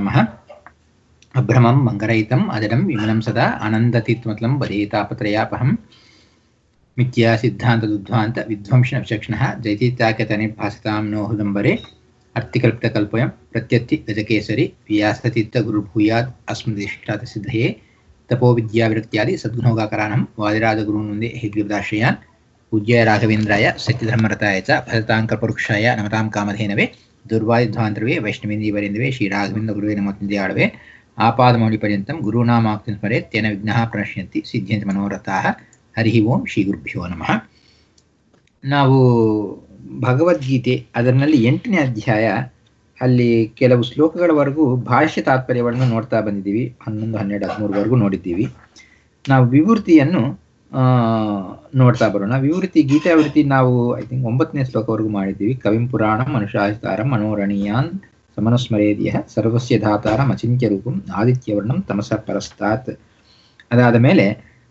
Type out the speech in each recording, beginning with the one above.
नमः अभ्रमं मङ्गरहितम् अजडं विमलं सदा आनन्दतीत्मतलं वदेतापत्रयापहं मिथ्या सिद्धान्तदुद्ध्वान्त विध्वंसनविचक्षणः जयतीत्याख्यतनिर्भासतां नो हृदम्बरे अर्थिकल्पितकल्पयं प्रत्यत्ति गजकेसरि व्यासतीर्थगुरुर्भूयात् अस्मदिष्टातसिद्धये तपोविद्याविरक्त्यादि सद्गुणोगाकरानं वादिराजगुरून् वन्दे हेग्रीवदाश्रयान् पूज्याय राघवेन्द्राय सत्यधर्मरताय च भरताङ्कपरुक्षाय नमतां कामधेनवे ದುರ್ವಾಯುಧ್ವಾಂತರವೇ ವೈಷ್ಣವೇಂದೀವರೆಂದವೇ ಶ್ರೀ ರಾಘವೇಂದ್ರ ಗುರುವೇ ನಮೋತಿಂದ್ಯಾಳವೆ ಆಪಾದಮೌಳಿಪರ್ಯಂತಂ ಗುರುನಾಮಾಕ್ತಿಂ ಸ್ಮರೆ ತೇನ ವಿಘ್ನಃ ಪ್ರಣಶ್ಯಂತಿ ಸಿದ್ಧ್ಯಂತ ಮನೋರಥಾಃ ಹರಿ ಓಂ ಶ್ರೀ ಗುರುಭ್ಯೋ ನಮಃ ನಾವು ಭಗವದ್ಗೀತೆ ಅದರಲ್ಲಿ ಎಂಟನೇ ಅಧ್ಯಾಯ ಅಲ್ಲಿ ಕೆಲವು ಶ್ಲೋಕಗಳವರೆಗೂ ಭಾಷ್ಯ ತಾತ್ಪರ್ಯವನ್ನು ನೋಡ್ತಾ ಬಂದಿದ್ದೀವಿ ಹನ್ನೊಂದು ಹನ್ನೆರಡು ಹದಿಮೂರವರೆಗೂ ನೋಡಿದ್ದೀವಿ ನಾವು ವಿವೃತಿಯನ್ನು ನೋಡ್ತಾ ಬರೋಣ ವಿವೃತಿ ಗೀತಾವೃತ್ತಿ ನಾವು ಐ ಥಿಂಕ್ ಒಂಬತ್ತನೇ ಶ್ಲೋಕವರೆಗೂ ಮಾಡಿದ್ದೀವಿ ಕವಿಂ ಪುರಾಣ ಮನುಷಾಹಿತಾರ ಮನೋರಣೀಯಾನ್ ಸಮನುಸ್ಮರೇದಿಯ ಸರ್ವಸ್ಯ ಧಾತಾರಂ ಅಚಿಂತ್ಯ ರೂಪಂ ಆದಿತ್ಯವರ್ಣಂ ತಮಸ ಪರಸ್ತಾತ್ ಅದಾದ ಮೇಲೆ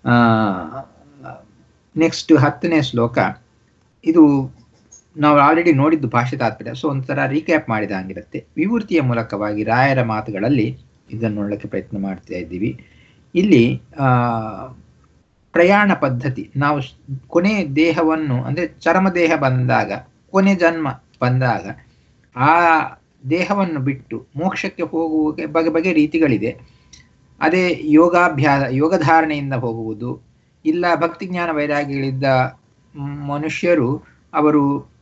ನೆಕ್ಸ್ಟ್ ಹತ್ತನೇ ಶ್ಲೋಕ ಇದು ನಾವು ಆಲ್ರೆಡಿ ನೋಡಿದ್ದು ಭಾಷೆ ತಾತ್ಪರ್ಯ ಸೊ ಒಂಥರ ರೀಕ್ಯಾಪ್ ಮಾಡಿದ ಹಂಗಿರುತ್ತೆ ವಿವೃತಿಯ ಮೂಲಕವಾಗಿ ರಾಯರ ಮಾತುಗಳಲ್ಲಿ ಇದನ್ನು ನೋಡಲಿಕ್ಕೆ ಪ್ರಯತ್ನ ಮಾಡ್ತಾ ಇದ್ದೀವಿ ಇಲ್ಲಿ ಪ್ರಯಾಣ ಪದ್ಧತಿ ನಾವು ಕೊನೆ ದೇಹವನ್ನು ಅಂದರೆ ಚರ್ಮ ದೇಹ ಬಂದಾಗ ಕೊನೆ ಜನ್ಮ ಬಂದಾಗ ಆ ದೇಹವನ್ನು ಬಿಟ್ಟು ಮೋಕ್ಷಕ್ಕೆ ಹೋಗುವ ಬಗೆ ಬಗೆ ರೀತಿಗಳಿದೆ ಅದೇ ಯೋಗಾಭ್ಯಾಸ ಯೋಗಧಾರಣೆಯಿಂದ ಹೋಗುವುದು ಇಲ್ಲ ಭಕ್ತಿಜ್ಞಾನ ವೈರಾಗ್ಯಗಳಿದ್ದ ಮನುಷ್ಯರು ಅವರು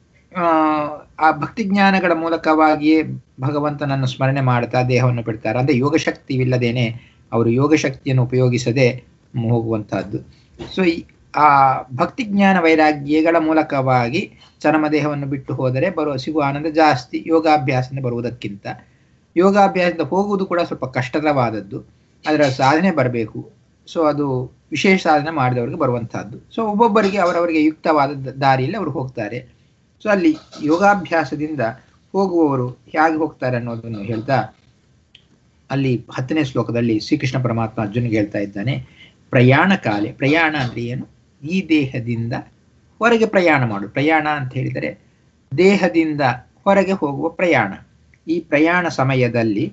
ಆ ಭಕ್ತಿಜ್ಞಾನಗಳ ಮೂಲಕವಾಗಿಯೇ ಭಗವಂತನನ್ನು ಸ್ಮರಣೆ ಮಾಡ್ತಾ ದೇಹವನ್ನು ಬಿಡ್ತಾರೆ ಅಂದರೆ ಯೋಗಶಕ್ತಿವಿಲ್ಲದೇನೆ ಅವರು ಯೋಗಶಕ್ತಿಯನ್ನು ಉಪಯೋಗಿಸದೆ ಹೋಗುವಂತಹದ್ದು ಸೊ ಆ ಭಕ್ತಿಜ್ಞಾನ ವೈರಾಗ್ಯಗಳ ಮೂಲಕವಾಗಿ ಚರ್ಮದೇಹವನ್ನು ಬಿಟ್ಟು ಹೋದರೆ ಬರುವ ಸಿಗುವ ಆನಂದ ಜಾಸ್ತಿ ಯೋಗಾಭ್ಯಾಸದಿಂದ ಬರುವುದಕ್ಕಿಂತ ಯೋಗಾಭ್ಯಾಸದಿಂದ ಹೋಗುವುದು ಕೂಡ ಸ್ವಲ್ಪ ಕಷ್ಟಕರವಾದದ್ದು ಅದರ ಸಾಧನೆ ಬರಬೇಕು ಸೊ ಅದು ವಿಶೇಷ ಸಾಧನೆ ಮಾಡಿದವರಿಗೆ ಬರುವಂತಹದ್ದು ಸೊ ಒಬ್ಬೊಬ್ಬರಿಗೆ ಅವರವರಿಗೆ ಯುಕ್ತವಾದ ದಾರಿಯಲ್ಲಿ ಅವರು ಹೋಗ್ತಾರೆ ಸೊ ಅಲ್ಲಿ ಯೋಗಾಭ್ಯಾಸದಿಂದ ಹೋಗುವವರು ಹೇಗೆ ಹೋಗ್ತಾರೆ ಅನ್ನೋದನ್ನು ಹೇಳ್ತಾ ಅಲ್ಲಿ ಹತ್ತನೇ ಶ್ಲೋಕದಲ್ಲಿ ಶ್ರೀಕೃಷ್ಣ ಪರಮಾತ್ಮ ಅರ್ಜುನಿಗೆ ಹೇಳ್ತಾ ಇದ್ದಾನೆ ಪ್ರಯಾಣ ಕಾಲೆ ಪ್ರಯಾಣ ಅಂದ್ರೆ ಏನು ಈ ದೇಹದಿಂದ ಹೊರಗೆ ಪ್ರಯಾಣ ಮಾಡು ಪ್ರಯಾಣ ಅಂತ ಹೇಳಿದರೆ ದೇಹದಿಂದ ಹೊರಗೆ ಹೋಗುವ ಪ್ರಯಾಣ ಈ ಪ್ರಯಾಣ ಸಮಯದಲ್ಲಿ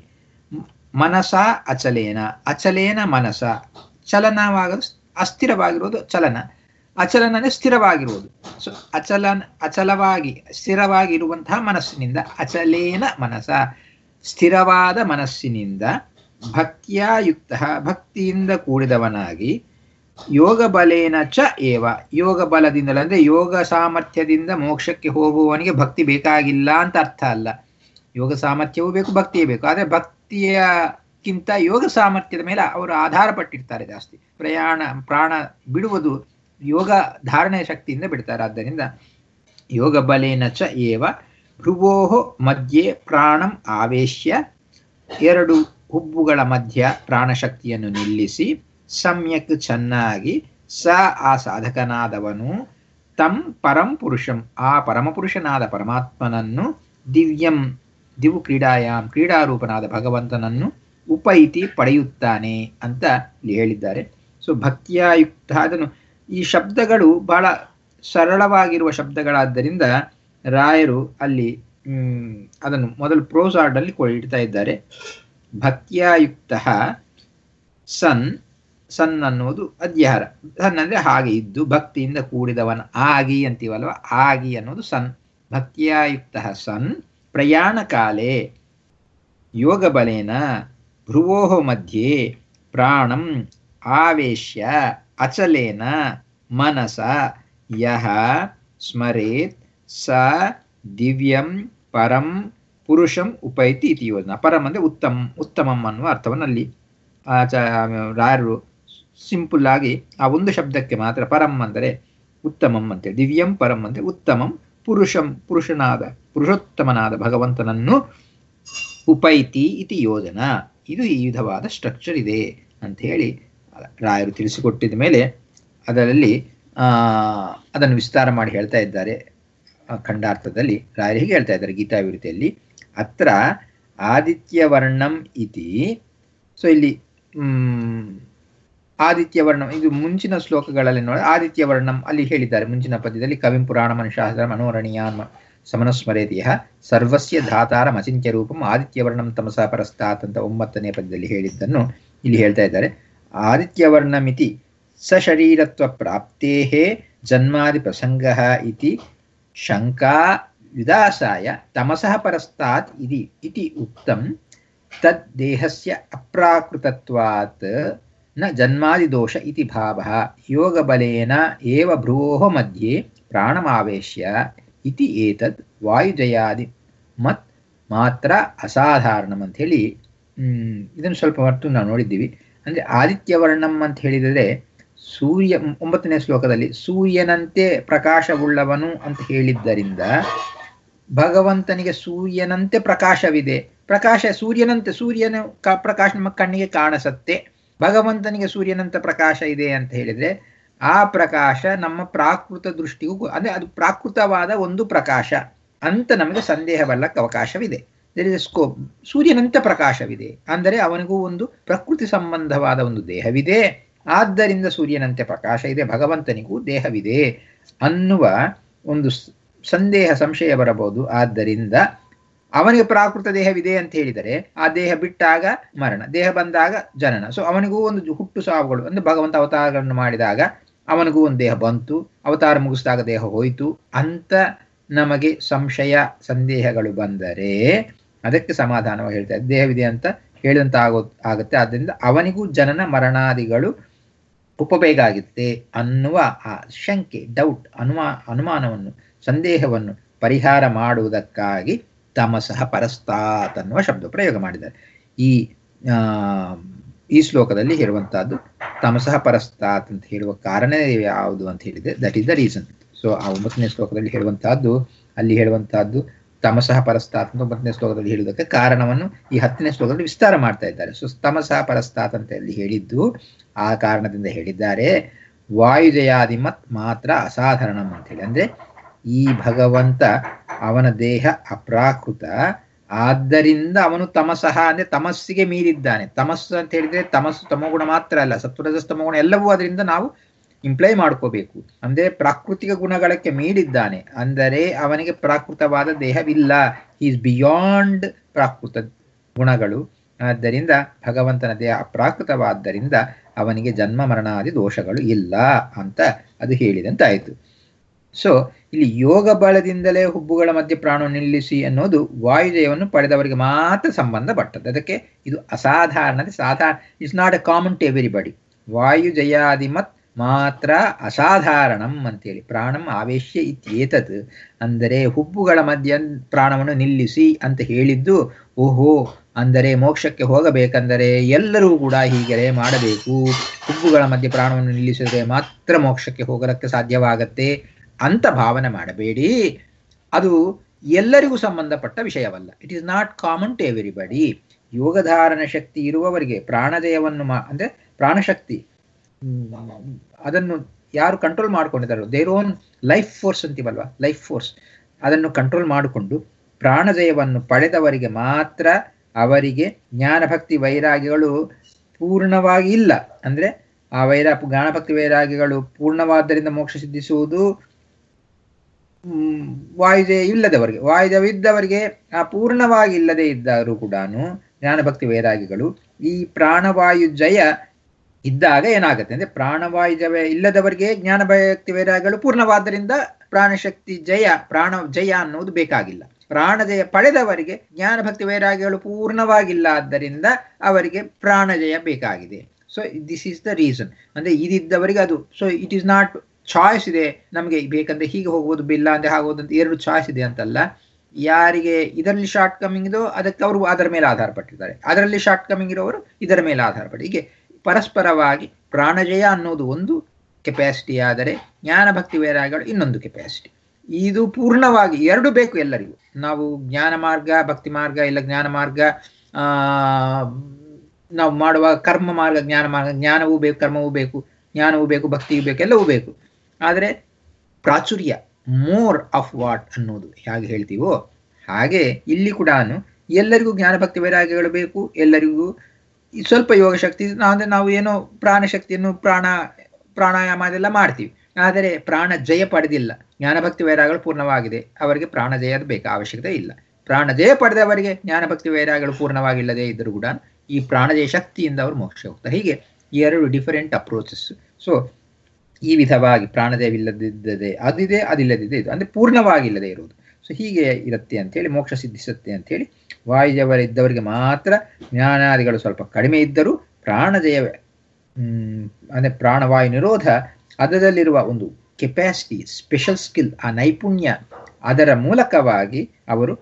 ಮನಸ ಅಚಲೇನ ಅಚಲೇನ ಮನಸ ಚಲನವಾಗಲು ಅಸ್ಥಿರವಾಗಿರೋದು ಚಲನ ಅಚಲನ ಅಂದರೆ ಸ್ಥಿರವಾಗಿರುವುದು ಸೊ ಅಚಲನ ಅಚಲವಾಗಿ ಸ್ಥಿರವಾಗಿರುವಂತಹ ಮನಸ್ಸಿನಿಂದ ಅಚಲೇನ ಮನಸ ಸ್ಥಿರವಾದ ಮನಸ್ಸಿನಿಂದ ಭಕ್ತಿಯಾಯುಕ್ತ ಭಕ್ತಿಯಿಂದ ಕೂಡಿದವನಾಗಿ ಯೋಗ ಬಲೇನ ಚ ಏವ ಯೋಗ ಬಲದಿಂದಲೇ ಅಂದ್ರೆ ಯೋಗ ಸಾಮರ್ಥ್ಯದಿಂದ ಮೋಕ್ಷಕ್ಕೆ ಹೋಗುವವನಿಗೆ ಭಕ್ತಿ ಬೇಕಾಗಿಲ್ಲ ಅಂತ ಅರ್ಥ ಅಲ್ಲ ಯೋಗ ಸಾಮರ್ಥ್ಯವೂ ಬೇಕು ಭಕ್ತಿಯೇ ಬೇಕು ಆದರೆ ಭಕ್ತಿಯಕ್ಕಿಂತ ಯೋಗ ಸಾಮರ್ಥ್ಯದ ಮೇಲೆ ಅವರು ಆಧಾರ ಪಟ್ಟಿರ್ತಾರೆ ಜಾಸ್ತಿ ಪ್ರಯಾಣ ಪ್ರಾಣ ಬಿಡುವುದು ಯೋಗ ಧಾರಣೆ ಶಕ್ತಿಯಿಂದ ಬಿಡ್ತಾರೆ ಆದ್ದರಿಂದ ಯೋಗ ಬಲೇನ ಚ ಏವ ಭ್ರುವೋಹೋ ಮಧ್ಯೆ ಪ್ರಾಣಂ ಆವೇಶ್ಯ ಎರಡು ಹುಬ್ಬುಗಳ ಮಧ್ಯ ಪ್ರಾಣಶಕ್ತಿಯನ್ನು ನಿಲ್ಲಿಸಿ ಸಮ್ಯಕ್ ಚೆನ್ನಾಗಿ ಸ ಆ ಸಾಧಕನಾದವನು ತಂ ಪರಂ ಪುರುಷಂ ಆ ಪರಮಪುರುಷನಾದ ಪರಮಾತ್ಮನನ್ನು ದಿವ್ಯಂ ದಿವು ಕ್ರೀಡಾಯಾಮ್ ಕ್ರೀಡಾರೂಪನಾದ ಭಗವಂತನನ್ನು ಉಪೈತಿ ಪಡೆಯುತ್ತಾನೆ ಅಂತ ಇಲ್ಲಿ ಹೇಳಿದ್ದಾರೆ ಸೊ ಭಕ್ತಿಯಾಯುಕ್ತ ಅದನ್ನು ಈ ಶಬ್ದಗಳು ಬಹಳ ಸರಳವಾಗಿರುವ ಶಬ್ದಗಳಾದ್ದರಿಂದ ರಾಯರು ಅಲ್ಲಿ ಅದನ್ನು ಮೊದಲು ಪ್ರೋಸ್ ಆರ್ಡಲ್ಲಿ ಇಡ್ತಾ ಇದ್ದಾರೆ ಭಕ್ತಿಯಾಯುಕ್ತ ಸನ್ ಸನ್ ಅನ್ನುವುದು ಅಧ್ಯಾಹಾರ ಸನ್ ಅಂದ್ರೆ ಹಾಗೆ ಇದ್ದು ಭಕ್ತಿಯಿಂದ ಕೂಡಿದವನ ಆಗಿ ಅಂತೀವಲ್ವ ಆಗಿ ಅನ್ನೋದು ಸನ್ ಭಕ್ತಿಯಾಯುಕ್ತ ಸನ್ ಪ್ರಯಾಣ ಕಾಲೇ ಯೋಗ ಬಲೇನ ಭ್ರುವೋಹ ಮಧ್ಯೆ ಪ್ರಾಣಂ ಆವೇಶ್ಯ ಅಚಲೇನ ಮನಸ ಯಹ ಸ್ಮರೇತ್ ಸ ದಿವ್ಯಂ ಪರಂ ಪುರುಷಂ ಉಪೈತಿ ಇತಿ ಯೋಜನಾ ಪರಂ ಅಂದರೆ ಉತ್ತಮ ಉತ್ತಮಂ ಅನ್ನುವ ಅರ್ಥವನ್ನು ಅಲ್ಲಿ ಆಚ ರಾಯರು ಸಿಂಪಲ್ ಆಗಿ ಆ ಒಂದು ಶಬ್ದಕ್ಕೆ ಮಾತ್ರ ಪರಂ ಅಂದರೆ ಉತ್ತಮಂ ಅಂತೇಳಿ ದಿವ್ಯಂ ಪರಂ ಅಂದರೆ ಉತ್ತಮಂ ಪುರುಷಂ ಪುರುಷನಾದ ಪುರುಷೋತ್ತಮನಾದ ಭಗವಂತನನ್ನು ಉಪೈತಿ ಇತಿ ಯೋಜನಾ ಇದು ಈ ವಿಧವಾದ ಸ್ಟ್ರಕ್ಚರ್ ಇದೆ ಅಂತ ಹೇಳಿ ರಾಯರು ತಿಳಿಸಿಕೊಟ್ಟಿದ ಮೇಲೆ ಅದರಲ್ಲಿ ಅದನ್ನು ವಿಸ್ತಾರ ಮಾಡಿ ಹೇಳ್ತಾ ಇದ್ದಾರೆ ಖಂಡಾರ್ಥದಲ್ಲಿ ರಾಯರು ಹೀಗೆ ಹೇಳ್ತಾ ಇದ್ದಾರೆ ಗೀತಾವಿವೃತಿಯಲ್ಲಿ ಅತ್ರ ಆದಿತ್ಯವರ್ಣಂ ಇತಿ ಸೊ ಇಲ್ಲಿ ಆದಿತ್ಯವರ್ಣಂ ಇದು ಮುಂಚಿನ ಶ್ಲೋಕಗಳಲ್ಲಿ ನೋಡಿ ಆದಿತ್ಯವರ್ಣಂ ಅಲ್ಲಿ ಹೇಳಿದ್ದಾರೆ ಮುಂಚಿನ ಪದ್ಯದಲ್ಲಿ ಕವಿಂ ಪುರಾಣ ಮನುಷ್ಯಾಸ್ತ್ರ ಮನೋರಣೀಯಾನ್ ಸಮನಸ್ಮರೇತಿ ಯಃ ಸರ್ವಸ್ಯ ಧಾತಾರಂ ಅಚಿಂತ್ಯ ರೂಪಂ ಆದಿತ್ಯವರ್ಣಂ ತಮಸ ಪರಸ್ತಾತ್ ಅಂತ ಒಂಬತ್ತನೇ ಪದ್ಯದಲ್ಲಿ ಹೇಳಿದ್ದನ್ನು ಇಲ್ಲಿ ಹೇಳ್ತಾ ಇದ್ದಾರೆ ಆದಿತ್ಯವರ್ಣಮಿತಿ ಸಶರೀರತ್ವ ಪ್ರಾಪ್ತೇ ಜನ್ಮಾದಿ ಪ್ರಸಂಗ ಇತಿ ಶಂಕಾ ವಿದಾಸಾಯ ತಮಸಃ ಪರಸ್ತಾತ್ ಇದಿ ಇತಿ ಉಕ್ತಂ ತದ್ ದೇಹಸ್ಯ ಅಪ್ರಾಕೃತತ್ವಾತ್ ನ ಜನ್ಮಾದಿದೋಷ ಇತಿ ಭಾವಃ ಯೋಗಬಲೇನ ಏವ ಭ್ರುವೋಃ ಮಧ್ಯೆ ಪ್ರಾಣಮಾವೇಶ್ಯ ಇತಿ ಏತದ್ ವಾಯುಜಯಾದಿ ಮತ್ ಮಾತ್ರ ಅಸಾಧಾರಣಂ ಅಂತ ಹೇಳಿ ಇದನ್ನು ಸ್ವಲ್ಪ ಹೊತ್ತು ನಾವು ನೋಡಿದ್ದೀವಿ ಅಂದರೆ ಆದಿತ್ಯವರ್ಣಂ ಅಂತ ಹೇಳಿದರೆ ಸೂರ್ಯ ಒಂಬತ್ತನೇ ಶ್ಲೋಕದಲ್ಲಿ ಸೂರ್ಯನಂತೆ ಪ್ರಕಾಶವುಳ್ಳವನು ಅಂತ ಹೇಳಿದ್ದರಿಂದ ಭಗವಂತನಿಗೆ ಸೂರ್ಯನಂತೆ ಪ್ರಕಾಶವಿದೆ ಪ್ರಕಾಶ ಸೂರ್ಯನಂತೆ ಸೂರ್ಯನ ಕ ಪ್ರಕಾಶ ನಮ್ಮ ಕಣ್ಣಿಗೆ ಕಾಣಿಸತ್ತೆ ಭಗವಂತನಿಗೆ ಸೂರ್ಯನಂತ ಪ್ರಕಾಶ ಇದೆ ಅಂತ ಹೇಳಿದ್ರೆ ಆ ಪ್ರಕಾಶ ನಮ್ಮ ಪ್ರಾಕೃತ ದೃಷ್ಟಿಗೂ ಅಂದ್ರೆ ಅದು ಪ್ರಾಕೃತವಾದ ಒಂದು ಪ್ರಕಾಶ ಅಂತ ನಮಗೆ ಸಂದೇಹ ಬರಲಕ್ಕೆ ಅವಕಾಶವಿದೆ ದರ್ ಇಸ್ ಸ್ಕೋಪ್ ಸೂರ್ಯನಂತ ಪ್ರಕಾಶವಿದೆ ಅಂದರೆ ಅವನಿಗೂ ಒಂದು ಪ್ರಕೃತಿ ಸಂಬಂಧವಾದ ಒಂದು ದೇಹವಿದೆ ಆದ್ದರಿಂದ ಸೂರ್ಯನಂತೆ ಪ್ರಕಾಶ ಇದೆ ಭಗವಂತನಿಗೂ ದೇಹವಿದೆ ಅನ್ನುವ ಒಂದು ಸಂದೇಹ ಸಂಶಯ ಬರಬಹುದು ಆದ್ದರಿಂದ ಅವನಿಗೆ ಪ್ರಾಕೃತ ದೇಹವಿದೆ ಅಂತ ಹೇಳಿದರೆ ಆ ದೇಹ ಬಿಟ್ಟಾಗ ಮರಣ ದೇಹ ಬಂದಾಗ ಜನನ ಸೊ ಅವನಿಗೂ ಒಂದು ಹುಟ್ಟು ಸಾವುಗಳು ಅಂದ್ರೆ ಭಗವಂತ ಅವತಾರಗಳನ್ನು ಮಾಡಿದಾಗ ಅವನಿಗೂ ಒಂದು ದೇಹ ಬಂತು ಅವತಾರ ಮುಗಿಸಿದಾಗ ದೇಹ ಹೋಯಿತು ಅಂತ ನಮಗೆ ಸಂಶಯ ಸಂದೇಹಗಳು ಬಂದರೆ ಅದಕ್ಕೆ ಸಮಾಧಾನವಾಗಿ ಹೇಳ್ತಾರೆ ದೇಹವಿದೆ ಅಂತ ಹೇಳಿದಂತ ಆಗೋ ಆಗುತ್ತೆ ಆದ್ದರಿಂದ ಅವನಿಗೂ ಜನನ ಮರಣಾದಿಗಳು ಉಪವೇಗ ಆಗುತ್ತೆ ಅನ್ನುವ ಆ ಶಂಕೆ ಡೌಟ್ ಅನುಮಾ ಅನುಮಾನವನ್ನು ಸಂದೇಹವನ್ನು ಪರಿಹಾರ ಮಾಡುವುದಕ್ಕಾಗಿ ತಮಸಃ ಪರಸ್ತಾತ್ ಅನ್ನುವ ಶಬ್ದ ಪ್ರಯೋಗ ಮಾಡಿದ್ದಾರೆ ಈ ಈ ಶ್ಲೋಕದಲ್ಲಿ ಹೇಳುವಂತಹದ್ದು ತಮಸಃ ಪರಸ್ತಾತ್ ಅಂತ ಹೇಳುವ ಕಾರಣ ಯಾವುದು ಅಂತ ಹೇಳಿದೆ that is the reason so ಆ ಒಂಬತ್ತನೇ ಶ್ಲೋಕದಲ್ಲಿ ಹೇಳುವಂತಹದ್ದು ಅಲ್ಲಿ ಹೇಳುವಂತಹದ್ದು ತಮಸಃ ಪರಸ್ತಾತ್ ಅಂತ ಒಂಬತ್ತನೇ ಶ್ಲೋಕದಲ್ಲಿ ಹೇಳುವುದಕ್ಕೆ ಕಾರಣವನ್ನು ಈ ಹತ್ತನೇ ಶ್ಲೋಕದಲ್ಲಿ ವಿಸ್ತಾರ ಮಾಡ್ತಾ ಇದ್ದಾರೆ ಸೊ ತಮಸಃ ಪರಸ್ತಾತ್ ಅಂತ ಅಲ್ಲಿ ಹೇಳಿದ್ದು ಆ ಕಾರಣದಿಂದ ಹೇಳಿದ್ದಾರೆ ವಾಯುಜಯಾದಿಮತ್ ಮಾತ್ರ ಅಸಾಧಾರಣಂ ಅಂತ ಹೇಳಿ ಅಂದ್ರೆ ಈ ಭಗವಂತ ಅವನ ದೇಹ ಅಪ್ರಾಕೃತ ಆದ್ದರಿಂದ ಅವನು ತಮಸಹ ಅಂದ್ರೆ ತಮಸ್ಸಿಗೆ ಮೀರಿದ್ದಾನೆ ತಮಸ್ಸು ಅಂತ ಹೇಳಿದ್ರೆ ತಮಸ್ಸು ತಮೋಗುಣ ಮಾತ್ರ ಅಲ್ಲ ಸತ್ವರಜಸ್ ತಮೋಗುಣ ಎಲ್ಲವೂ ಅದರಿಂದ ನಾವು ಇಂಪ್ಲೈ ಮಾಡ್ಕೋಬೇಕು ಅಂದ್ರೆ ಪ್ರಾಕೃತಿಕ ಗುಣಗಳಕ್ಕೆ ಮೀರಿದ್ದಾನೆ ಅಂದರೆ ಅವನಿಗೆ ಪ್ರಾಕೃತವಾದ ದೇಹವಿಲ್ಲ ಈಸ್ ಬಿಯಾಂಡ್ ಪ್ರಾಕೃತ ಗುಣಗಳು ಆದ್ದರಿಂದ ಭಗವಂತನ ದೇಹ ಅಪ್ರಾಕೃತವಾದ್ದರಿಂದ ಅವನಿಗೆ ಜನ್ಮ ಮರಣಾದಿ ದೋಷಗಳು ಇಲ್ಲ ಅಂತ ಅದು ಹೇಳಿದಂತಾಯಿತು ಸೊ ಇಲ್ಲಿ ಯೋಗ ಬಲದಿಂದಲೇ ಹುಬ್ಬುಗಳ ಮಧ್ಯೆ ಪ್ರಾಣ ನಿಲ್ಲಿಸಿ ಅನ್ನೋದು ವಾಯುಜಯವನ್ನು ಪಡೆದವರಿಗೆ ಮಾತ್ರ ಸಂಬಂಧಪಟ್ಟದ್ದು ಅದಕ್ಕೆ ಇದು ಅಸಾಧಾರಣ ಸಾಧಾರಣ it's not a common to everybody ವಾಯುಜಯಾದಿಮತ್ ಮಾತ್ರ ಅಸಾಧಾರಣಂ ಅಂತೇಳಿ ಪ್ರಾಣಂ ಆವೇಶ್ಯ ಇತ್ಯೇತದ್ ಅಂದರೆ ಹುಬ್ಬುಗಳ ಮಧ್ಯ ಪ್ರಾಣವನ್ನು ನಿಲ್ಲಿಸಿ ಅಂತ ಹೇಳಿದ್ದು ಓಹೋ ಅಂದರೆ ಮೋಕ್ಷಕ್ಕೆ ಹೋಗಬೇಕಂದರೆ ಎಲ್ಲರೂ ಕೂಡ ಹೀಗೆ ಮಾಡಬೇಕು ಹುಬ್ಬುಗಳ ಮಧ್ಯೆ ಪ್ರಾಣವನ್ನು ನಿಲ್ಲಿಸಿದರೆ ಮಾತ್ರ ಮೋಕ್ಷಕ್ಕೆ ಹೋಗಲಿಕ್ಕೆ ಸಾಧ್ಯವಾಗತ್ತೆ ಅಂತ ಭಾವನೆ ಮಾಡಬೇಡಿ ಅದು ಎಲ್ಲರಿಗೂ ಸಂಬಂಧಪಟ್ಟ ವಿಷಯವಲ್ಲ it is not common to everybody ಯೋಗಧಾರಣ ಶಕ್ತಿ ಇರುವವರಿಗೆ ಪ್ರಾಣದಯವನ್ನು ಮಾ ಅಂದರೆ ಪ್ರಾಣಶಕ್ತಿ ಅದನ್ನು ಯಾರು ಕಂಟ್ರೋಲ್ ಮಾಡ್ಕೊಂಡಿದ್ದಾರೋ ದೇರ್ ಓನ್ ಲೈಫ್ ಫೋರ್ಸ್ ಅಂತೀವಲ್ವಾ ಲೈಫ್ ಫೋರ್ಸ್ ಅದನ್ನು ಕಂಟ್ರೋಲ್ ಮಾಡಿಕೊಂಡು ಪ್ರಾಣಜಯವನ್ನು ಪಡೆದವರಿಗೆ ಮಾತ್ರ ಅವರಿಗೆ ಜ್ಞಾನಭಕ್ತಿ ವೈರಾಗ್ಯಗಳು ಪೂರ್ಣವಾಗಿ ಇಲ್ಲ ಅಂದ್ರೆ ಆ ವೈರ ಜ್ಞಾನಭಕ್ತಿ ವೈರಾಗ್ಯಗಳು ಪೂರ್ಣವಾದ್ದರಿಂದ ಮೋಕ್ಷ ಸಿದ್ಧಿಸುವುದು ವಾಯುಜಯ ಇಲ್ಲದವರಿಗೆ ವಾಯುಜವಿದ್ದವರಿಗೆ ಆ ಪೂರ್ಣವಾಗಿ ಇಲ್ಲದೆ ಇದ್ದರೂ ಕೂಡ ಜ್ಞಾನಭಕ್ತಿ ವೈರಾಗ್ಯಗಳು ಈ ಪ್ರಾಣವಾಯು ಜಯ ಇದ್ದಾಗ ಏನಾಗುತ್ತೆ ಅಂದ್ರೆ ಪ್ರಾಣವಾಯು ಜಯ ಇಲ್ಲದವರಿಗೆ ಜ್ಞಾನಭಕ್ತಿ ವೈರಾಗ್ಯಗಳು ಪೂರ್ಣವಾದ್ದರಿಂದ ಪ್ರಾಣಶಕ್ತಿ ಜಯ ಪ್ರಾಣ ಜಯ ಅನ್ನೋದು ಬೇಕಾಗಿಲ್ಲ ಪ್ರಾಣಜಯ ಪಡೆದವರಿಗೆ ಜ್ಞಾನಭಕ್ತಿ ವೈರಾಗ್ಯಗಳು ಪೂರ್ಣವಾಗಿಲ್ಲ ಆದ್ದರಿಂದ ಅವರಿಗೆ ಪ್ರಾಣಜಯ ಬೇಕಾಗಿದೆ so this is the reason ಅಂದ್ರೆ ಇದಿದ್ದವರಿಗೆ ಅದು so it is not choice ಇದೆ ನಮಗೆ ಬೇಕಂದ್ರೆ ಹೀಗೆ ಹೋಗ್ಬೋದು ಬಿಲ್ಲ ಅಂದ್ರೆ ಆಗೋದು ಅಂತ ಎರಡು ಚಾಯ್ಸ್ ಇದೆ ಅಂತಲ್ಲ ಯಾರಿಗೆ ಇದರಲ್ಲಿ ಶಾರ್ಟ್ ಕಮಿಂಗ್ ಇದೋ ಅದಕ್ಕೆ ಅವರು ಅದರ ಮೇಲೆ ಆಧಾರ ಪಟ್ಟಿದ್ದಾರೆ ಅದರಲ್ಲಿ ಶಾರ್ಟ್ ಕಮಿಂಗ್ ಇರೋರು ಇದರ ಮೇಲೆ ಆಧಾರ ಪಟ್ಟಿ ಹೀಗೆ ಪರಸ್ಪರವಾಗಿ ಪ್ರಾಣಜಯ ಅನ್ನೋದು ಒಂದು ಕೆಪಾಸಿಟಿ ಆದರೆ ಜ್ಞಾನಭಕ್ತಿ ವೈರಾಗ್ಯಗಳು ಇನ್ನೊಂದು ಕೆಪಾಸಿಟಿ ಇದು ಪೂರ್ಣವಾಗಿ ಎರಡು ಬೇಕು ಎಲ್ಲರಿಗೂ ನಾವು ಜ್ಞಾನ ಮಾರ್ಗ ಭಕ್ತಿ ಮಾರ್ಗ ಇಲ್ಲ ಜ್ಞಾನ ಮಾರ್ಗ ಆ ನಾವು ಮಾಡುವ ಕರ್ಮ ಮಾರ್ಗ ಜ್ಞಾನ ಮಾರ್ಗ ಜ್ಞಾನವೂ ಬೇಕು ಕರ್ಮವೂ ಬೇಕು ಜ್ಞಾನವೂ ಬೇಕು ಭಕ್ತಿಯೂ ಬೇಕು ಎಲ್ಲವೂ ಬೇಕು ಆದರೆ ಪ್ರಾಚುರ್ಯ ಮೋರ್ ಆಫ್ ವಾಟ್ ಅನ್ನೋದು ಹೇಗೆ ಹೇಳ್ತೀವೋ ಹಾಗೆ ಇಲ್ಲಿ ಕೂಡ ಎಲ್ಲರಿಗೂ ಜ್ಞಾನಭಕ್ತಿ ವೈರಾಗ್ಯಗಳು ಬೇಕು ಎಲ್ಲರಿಗೂ ಸ್ವಲ್ಪ ಯೋಗ ಶಕ್ತಿ ಅಂದರೆ ನಾವು ಏನೋ ಪ್ರಾಣ ಶಕ್ತಿಯನ್ನು ಪ್ರಾಣ ಪ್ರಾಣಾಯಾಮ ಅದೆಲ್ಲ ಮಾಡ್ತೀವಿ ಆದರೆ ಪ್ರಾಣ ಜಯ ಪಡೆದಿಲ್ಲ ಜ್ಞಾನಭಕ್ತಿ ವೈರಾಗಗಳು ಪೂರ್ಣವಾಗಿದೆ ಅವರಿಗೆ ಪ್ರಾಣಜಯದ ಬೇಕು ಅವಶ್ಯಕತೆ ಇಲ್ಲ ಪ್ರಾಣಜಯ ಪಡೆದವರಿಗೆ ಜ್ಞಾನಭಕ್ತಿ ವೈರಾಗಗಳು ಪೂರ್ಣವಾಗಿಲ್ಲದೆ ಇದ್ದರೂ ಕೂಡ ಈ ಪ್ರಾಣಜಯ ಶಕ್ತಿಯಿಂದ ಅವರು ಮೋಕ್ಷ ಹೋಗ್ತಾರೆ ಹೀಗೆ ಎರಡು ಡಿಫರೆಂಟ್ ಅಪ್ರೋಚಸ್ ಸೊ ಈ ವಿಧವಾಗಿ ಪ್ರಾಣಜಯವಿಲ್ಲದಿದ್ದದೆ ಅದಿದೆ ಅದಿಲ್ಲದಿದೆ ಇದು ಅಂದರೆ ಪೂರ್ಣವಾಗಿಲ್ಲದೆ ಇರುವುದು ಸೊ ಹೀಗೆ ಇರುತ್ತೆ ಅಂತೇಳಿ ಮೋಕ್ಷ ಸಿದ್ಧಿಸುತ್ತೆ ಅಂತೇಳಿ ವಾಯುಜವರಿದ್ದವರಿಗೆ ಮಾತ್ರ ಜ್ಞಾನಾದಿಗಳು ಸ್ವಲ್ಪ ಕಡಿಮೆ ಇದ್ದರೂ ಪ್ರಾಣಜಯವೇ ಅಂದರೆ ಪ್ರಾಣವಾಯು ನಿರೋಧ ಅದರಲ್ಲಿರುವ ಒಂದು ಕೆಪಾಸಿಟಿ ಸ್ಪೆಷಲ್ ಸ್ಕಿಲ್ ಆ ನೈಪುಣ್ಯ ಅದರ ಮೂಲಕವಾಗಿ ಅವರು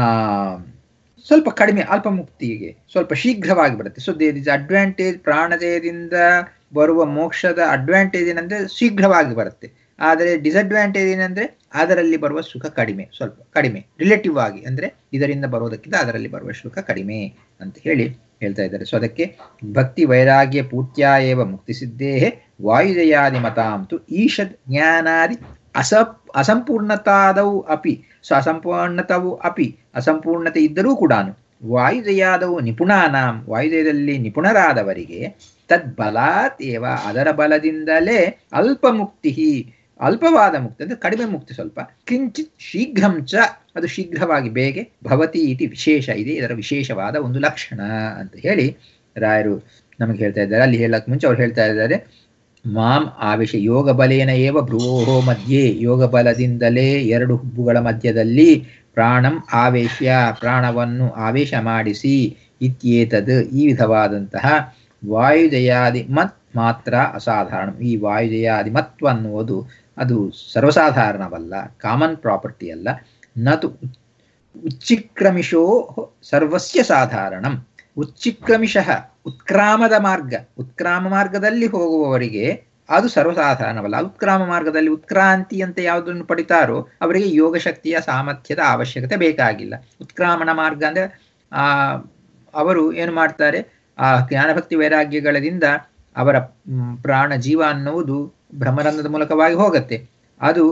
ಸ್ವಲ್ಪ ಕಡಿಮೆ ಅಲ್ಪ ಮುಕ್ತಿಗೆ ಸ್ವಲ್ಪ ಶೀಘ್ರವಾಗಿ ಬರುತ್ತೆ ಸೊ ದೇರ್ ಇಸ್ ಅಡ್ವಾಂಟೇಜ್ ಪ್ರಾಣಜಯದಿಂದ ಬರುವ ಮೋಕ್ಷದ ಅಡ್ವಾಂಟೇಜ್ ಏನಂದ್ರೆ ಶೀಘ್ರವಾಗಿ ಬರುತ್ತೆ ಆದರೆ ಡಿಸಡ್ವಾಂಟೇಜ್ ಏನಂದ್ರೆ ಅದರಲ್ಲಿ ಬರುವ ಸುಖ ಕಡಿಮೆ ಸ್ವಲ್ಪ ಕಡಿಮೆ ರಿಲೇಟಿವ್ ಆಗಿ ಅಂದ್ರೆ ಇದರಿಂದ ಬರೋದಕ್ಕಿಂತ ಅದರಲ್ಲಿ ಬರುವ ಸುಖ ಕಡಿಮೆ ಅಂತ ಹೇಳಿ ಹೇಳ್ತಾ ಇದ್ದಾರೆ ಸೊ ಅದಕ್ಕೆ ಭಕ್ತಿ ವೈರಾಗ್ಯ ಪೂರ್ತ್ಯ ಏವ ಮುಕ್ತಿ ಸಿದ್ಧೇ ವಾಯುಜಯಾದಿ ಮತಾಂತು ಈಶದ್ ಜ್ಞಾನಾದಿ ಅಸ ಅಸಂಪೂರ್ಣತಾದವು ಅಪಿ ಸೊ ಅಸಂಪೂರ್ಣತವು ಅಪಿ ಅಸಂಪೂರ್ಣತೆ ಇದ್ದರೂ ಕೂಡ ವಾಯುಜಯಾದವು ನಿಪುಣಾನಾಂ ವಾಯುಜಯದಲ್ಲಿ ನಿಪುಣರಾದವರಿಗೆ ತದ್ಬಲಾತ್ ಏವ ಅದರ ಬಲದಿಂದಲೇ ಅಲ್ಪ ಮುಕ್ತಿ ಅಲ್ಪವಾದ ಮುಕ್ತಿ ಅಂದ್ರೆ ಕಡಿಮೆ ಮುಕ್ತಿ ಸ್ವಲ್ಪ ಕಿಂಚಿತ್ ಶೀಘ್ರಂ ಚ ಅದು ಶೀಘ್ರವಾಗಿ ಬೇಗೆ ಭವತಿ ಇತಿ ವಿಶೇಷ ಇದೆ ಇದರ ವಿಶೇಷವಾದ ಒಂದು ಲಕ್ಷಣ ಅಂತ ಹೇಳಿ ರಾಯರು ನಮಗೆ ಹೇಳ್ತಾ ಇದ್ದಾರೆ ಅಲ್ಲಿ ಹೇಳಕ್ ಮುಂಚೆ ಅವ್ರು ಹೇಳ್ತಾ ಇದ್ದಾರೆ ಮಾಂ ಆವೇಶ ಯೋಗ ಬಲೇನ ಏವ ಭ್ರುವೋ ಮಧ್ಯೆ ಯೋಗ ಬಲದಿಂದಲೇ ಎರಡು ಹುಬ್ಬುಗಳ ಮಧ್ಯದಲ್ಲಿ ಪ್ರಾಣಂ ಆವೇಶ ಪ್ರಾಣವನ್ನು ಆವೇಶ ಮಾಡಿಸಿ ಇತ್ಯೇತದ್ ಈ ವಿಧವಾದಂತಹ ವಾಯುಜಯಾದಿ ಮತ್ ಮಾತ್ರ ಅಸಾಧಾರಣ ಈ ವಾಯುಜಯಾದಿ ಮತ್ವ ಅನ್ನುವುದು ಅದು ಸರ್ವಸಾಧಾರಣವಲ್ಲ ಕಾಮನ್ ಪ್ರಾಪರ್ಟಿ ಅಲ್ಲ ನತು ಉಚ್ಚಿಕ್ರಮಿಶೋ ಸರ್ವಸ್ಯ ಸಾಧಾರಣಂ ಉಚ್ಚಿಕ್ರಮಿಶಃ ಉತ್ಕ್ರಾಮದ ಮಾರ್ಗ ಉತ್ಕ್ರಾಮ ಮಾರ್ಗದಲ್ಲಿ ಹೋಗುವವರಿಗೆ ಅದು ಸರ್ವಸಾಧಾರಣವಲ್ಲ ಉತ್ಕ್ರಾಮ ಮಾರ್ಗದಲ್ಲಿ ಉತ್ಕ್ರಾಂತಿ ಅಂತ ಯಾವುದನ್ನು ಪಡಿತಾರೋ ಅವರಿಗೆ ಯೋಗ ಶಕ್ತಿಯ ಸಾಮರ್ಥ್ಯದ ಅವಶ್ಯಕತೆ ಬೇಕಾಗಿಲ್ಲ ಉತ್ಕ್ರಾಮಣ ಮಾರ್ಗ ಅಂದ್ರೆ ಆ ಅವರು ಏನು ಮಾಡ್ತಾರೆ ಆ ಜ್ಞಾನಭಕ್ತಿ ವೈರಾಗ್ಯಗಳದಿಂದ ಅವರ ಪ್ರಾಣ ಜೀವ ಅನ್ನುವುದು ಬ್ರಹ್ಮರಂಧದ ಮೂಲಕವಾಗಿ ಹೋಗುತ್ತೆ ಅದು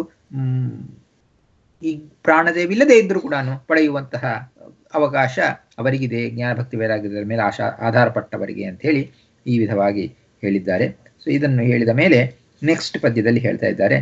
ಈ ಪ್ರಾಣದೇವಿಲ್ಲದೆ ಇದ್ರೂ ಕೂಡ ಪಡೆಯುವಂತಹ ಅವಕಾಶ ಅವರಿಗಿದೆ ಜ್ಞಾನಭಕ್ತಿ ವೈರಾಗ್ಯದ ಮೇಲೆ ಆಶಾ ಆಧಾರಪಟ್ಟವರಿಗೆ ಅಂತ ಹೇಳಿ ಈ ವಿಧವಾಗಿ ಹೇಳಿದ್ದಾರೆ ಸೊ ಇದನ್ನು ಹೇಳಿದ ಮೇಲೆ ನೆಕ್ಸ್ಟ್ ಪದ್ಯದಲ್ಲಿ ಹೇಳ್ತಾ ಇದ್ದಾರೆ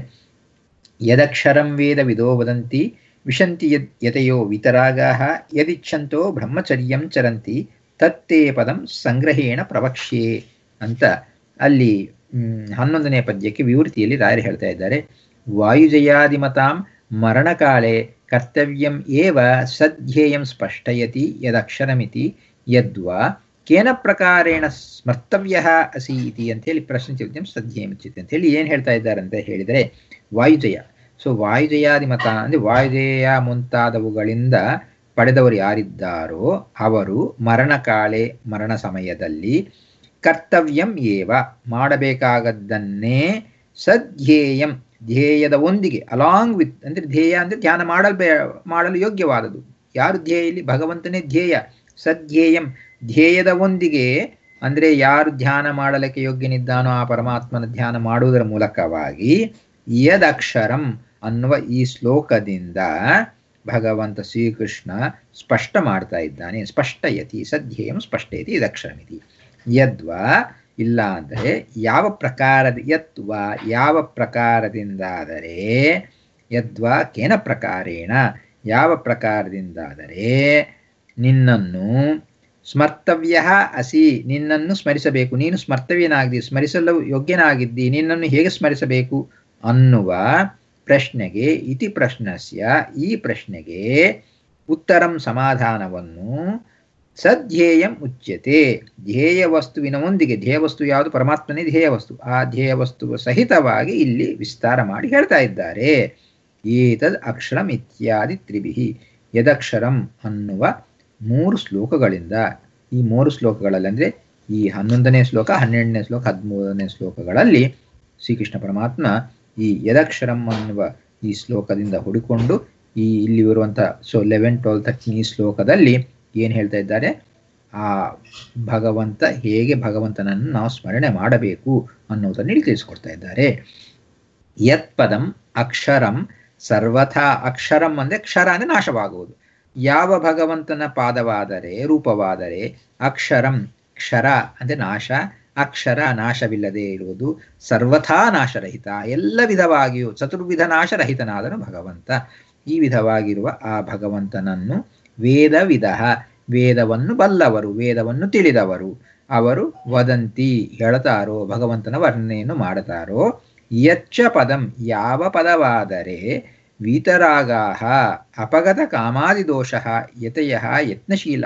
ಯದಕ್ಷರಂ ವೇದ ವಿದೋ ವದಂತಿ ವಿಶಂತಿ ಯದ್ ಯತೆಯೋ ವಿತರಾಗಾ ಯದಿಚ್ಛಂತೋ ಬ್ರಹ್ಮಚರ್ಯಂ ಚರಂತಿ ತತ್ತೇ ಪದಂ ಸಂಗ್ರಹೇಣ ಪ್ರವಕ್ಷ್ಯೆ ಅಂತ ಅಲ್ಲಿ ಹನ್ನೊಂದನೇ ಪದ್ಯಕ್ಕೆ ವಿವೃತಿಯಲ್ಲಿ ರಾಯರು ಹೇಳ್ತಾ ಇದ್ದಾರೆ ವಾಯುಜಯಾದಿಮತಾಂ ಮರಣಕಾಲೆ ಕರ್ತವ್ಯಂ ಏವ ಸಧ್ಯೇಯಂ ಸ್ಪಷ್ಟಯತಿ ಯದಕ್ಷರಮಿತಿ ಯದ್ವಾ ಕೇನ ಪ್ರಕಾರೇಣ ಸ್ಮರ್ತವ್ಯ ಅಸಿ ಇತಿ ಅಂತ ಹೇಳಿ ಪ್ರಶ್ನೆ ಚಿಂತಂ ಸಧ್ಯೇಯಮಿಚ್ಯತೆ ಅಂತ ಹೇಳಿ ಏನು ಹೇಳ್ತಾ ಇದ್ದಾರೆ ಅಂತ ಹೇಳಿದರೆ ವಾಯುಜಯ ಸೊ ವಾಯುಜಯಾದಿ ಮತ ಅಂದರೆ ವಾಯುಜಯ ಮುಂತಾದವುಗಳಿಂದ ಪಡೆದವರು ಯಾರಿದ್ದಾರೋ ಅವರು ಮರಣಕಾಳೆ ಮರಣ ಸಮಯದಲ್ಲಿ ಕರ್ತವ್ಯಂ ಏವ ಮಾಡಬೇಕಾಗದ್ದನ್ನೇ ಸಧ್ಯೇಯಂ ಧ್ಯೇಯದ ಒಂದಿಗೆ ಅಲಾಂಗ್ ವಿತ್ ಅಂದ್ರೆ ಧ್ಯೇಯ ಅಂದ್ರೆ ಧ್ಯಾನ ಮಾಡಲ್ ಮಾಡಲು ಯೋಗ್ಯವಾದದು ಯಾರು ಧ್ಯೇಯ ಇಲ್ಲಿ ಭಗವಂತನೇ ಧ್ಯೇಯ ಸಧ್ಯೇಯಂ ಧ್ಯೇಯದ ಒಂದಿಗೆ ಅಂದ್ರೆ ಯಾರು ಧ್ಯಾನ ಮಾಡಲಿಕ್ಕೆ ಯೋಗ್ಯನಿದ್ದಾನೋ ಆ ಪರಮಾತ್ಮನ ಧ್ಯಾನ ಮಾಡುವುದರ ಮೂಲಕವಾಗಿ ಯದಕ್ಷರಂ ಅನ್ನುವ ಈ ಶ್ಲೋಕದಿಂದ ಭಗವಂತ ಶ್ರೀಕೃಷ್ಣ ಸ್ಪಷ್ಟ ಮಾಡ್ತಾ ಇದ್ದಾನೆ ಸ್ಪಷ್ಟಯತಿ ಸಧ್ಯೇಯಂ ಸ್ಪಷ್ಟಯತಿ ಇದಕ್ಷರಮಿತಿ ಯದ್ವಾ ಇಲ್ಲ ಅಂದರೆ ಯಾವ ಪ್ರಕಾರದ ಯತ್ವ ಯಾವ ಪ್ರಕಾರದಿಂದಾದರೆ ಯದ್ವಾ ಕೇನ ಪ್ರಕಾರೇಣ ಯಾವ ಪ್ರಕಾರದಿಂದಾದರೆ ನಿನ್ನನ್ನು ಸ್ಮರ್ತವ್ಯ ಅಸಿ ನಿನ್ನನ್ನು ಸ್ಮರಿಸಬೇಕು ನೀನು ಸ್ಮರ್ತವ್ಯನಾಗಿದ್ದಿ ಸ್ಮರಿಸಲು ಯೋಗ್ಯನಾಗಿದ್ದಿ ನಿನ್ನನ್ನು ಹೇಗೆ ಸ್ಮರಿಸಬೇಕು ಅನ್ನುವ ಪ್ರಶ್ನೆಗೆ ಇತಿ ಪ್ರಶ್ನಸ್ಯ ಈ ಪ್ರಶ್ನೆಗೆ ಉತ್ತರಂ ಸಮಾಧಾನವನ್ನು ಸಧ್ಯೇಯಂ ಉಚ್ಯತೆ ಧ್ಯೇಯ ವಸ್ತುವಿನ ಒಂದಿಗೆ ಧ್ಯೇಯ ವಸ್ತು ಯಾವುದು ಪರಮಾತ್ಮನೇ ಧ್ಯೇಯ ವಸ್ತು ಆ ಧ್ಯೇಯ ವಸ್ತುವ ಸಹಿತವಾಗಿ ಇಲ್ಲಿ ವಿಸ್ತಾರ ಮಾಡಿ ಹೇಳ್ತಾ ಇದ್ದಾರೆ ಏತದ್ ಅಕ್ಷರಂ ಇತ್ಯಾದಿ ತ್ರಿಭಿಹಿ ಯದಕ್ಷರಂ ಅನ್ನುವ ಮೂರು ಶ್ಲೋಕಗಳಿಂದ ಈ ಮೂರು ಶ್ಲೋಕಗಳಲ್ಲಿ ಅಂದರೆ ಈ ಹನ್ನೊಂದನೇ ಶ್ಲೋಕ ಹನ್ನೆರಡನೇ ಶ್ಲೋಕ ಹದಿಮೂರನೇ ಶ್ಲೋಕಗಳಲ್ಲಿ ಶ್ರೀಕೃಷ್ಣ ಪರಮಾತ್ಮ ಈ ಯದಕ್ಷರಂ ಅನ್ನುವ ಈ ಶ್ಲೋಕದಿಂದ ಹುಡುಕೊಂಡು ಈ ಇಲ್ಲಿ ಬರುವಂಥ ಸೊ ಲೆವೆನ್ ಟ್ವೆಲ್ ತರ್ಟೀನ್ ಈ ಶ್ಲೋಕದಲ್ಲಿ ಏನು ಹೇಳ್ತಾ ಇದ್ದಾರೆ ಆ ಭಗವಂತ ಹೇಗೆ ಭಗವಂತನನ್ನು ನಾವು ಸ್ಮರಣೆ ಮಾಡಬೇಕು ಅನ್ನೋದನ್ನು ಇಲ್ಲಿ ತಿಳಿಸ್ಕೊಡ್ತಾ ಇದ್ದಾರೆ ಯತ್ ಪದಂ ಅಕ್ಷರಂ ಸರ್ವಥಾ ಅಕ್ಷರಂ ಅಂದರೆ ಕ್ಷರ ಅಂದರೆ ನಾಶವಾಗುವುದು ಯಾವ ಭಗವಂತನ ಪಾದವಾದರೆ ರೂಪವಾದರೆ ಅಕ್ಷರಂ ಕ್ಷರ ಅಂದರೆ ನಾಶ ಅಕ್ಷರ ನಾಶವಿಲ್ಲದೆ ಇರುವುದು ಸರ್ವಥಾ ನಾಶರಹಿತ ಎಲ್ಲ ವಿಧವಾಗಿಯೂ ಚತುರ್ವಿಧ ನಾಶರಹಿತನಾದನು ಭಗವಂತ ಈ ವಿಧವಾಗಿರುವ ಆ ಭಗವಂತನನ್ನು ವೇದ ವಿಧ ವೇದವನ್ನು ಬಲ್ಲವರು ವೇದವನ್ನು ತಿಳಿದವರು ಅವರು ವದಂತಿ ಹೇಳ್ತಾರೋ ಭಗವಂತನ ವರ್ಣನೆಯನ್ನು ಮಾಡುತ್ತಾರೋ ಯಚ್ಚ ಪದಂ ಯಾವ ಪದವಾದರೆ ವೀತರಾಗಾಹ ಅಪಗತ ಕಾಮಾದಿದೋಷ ಯತಯ ಯತ್ನಶೀಲ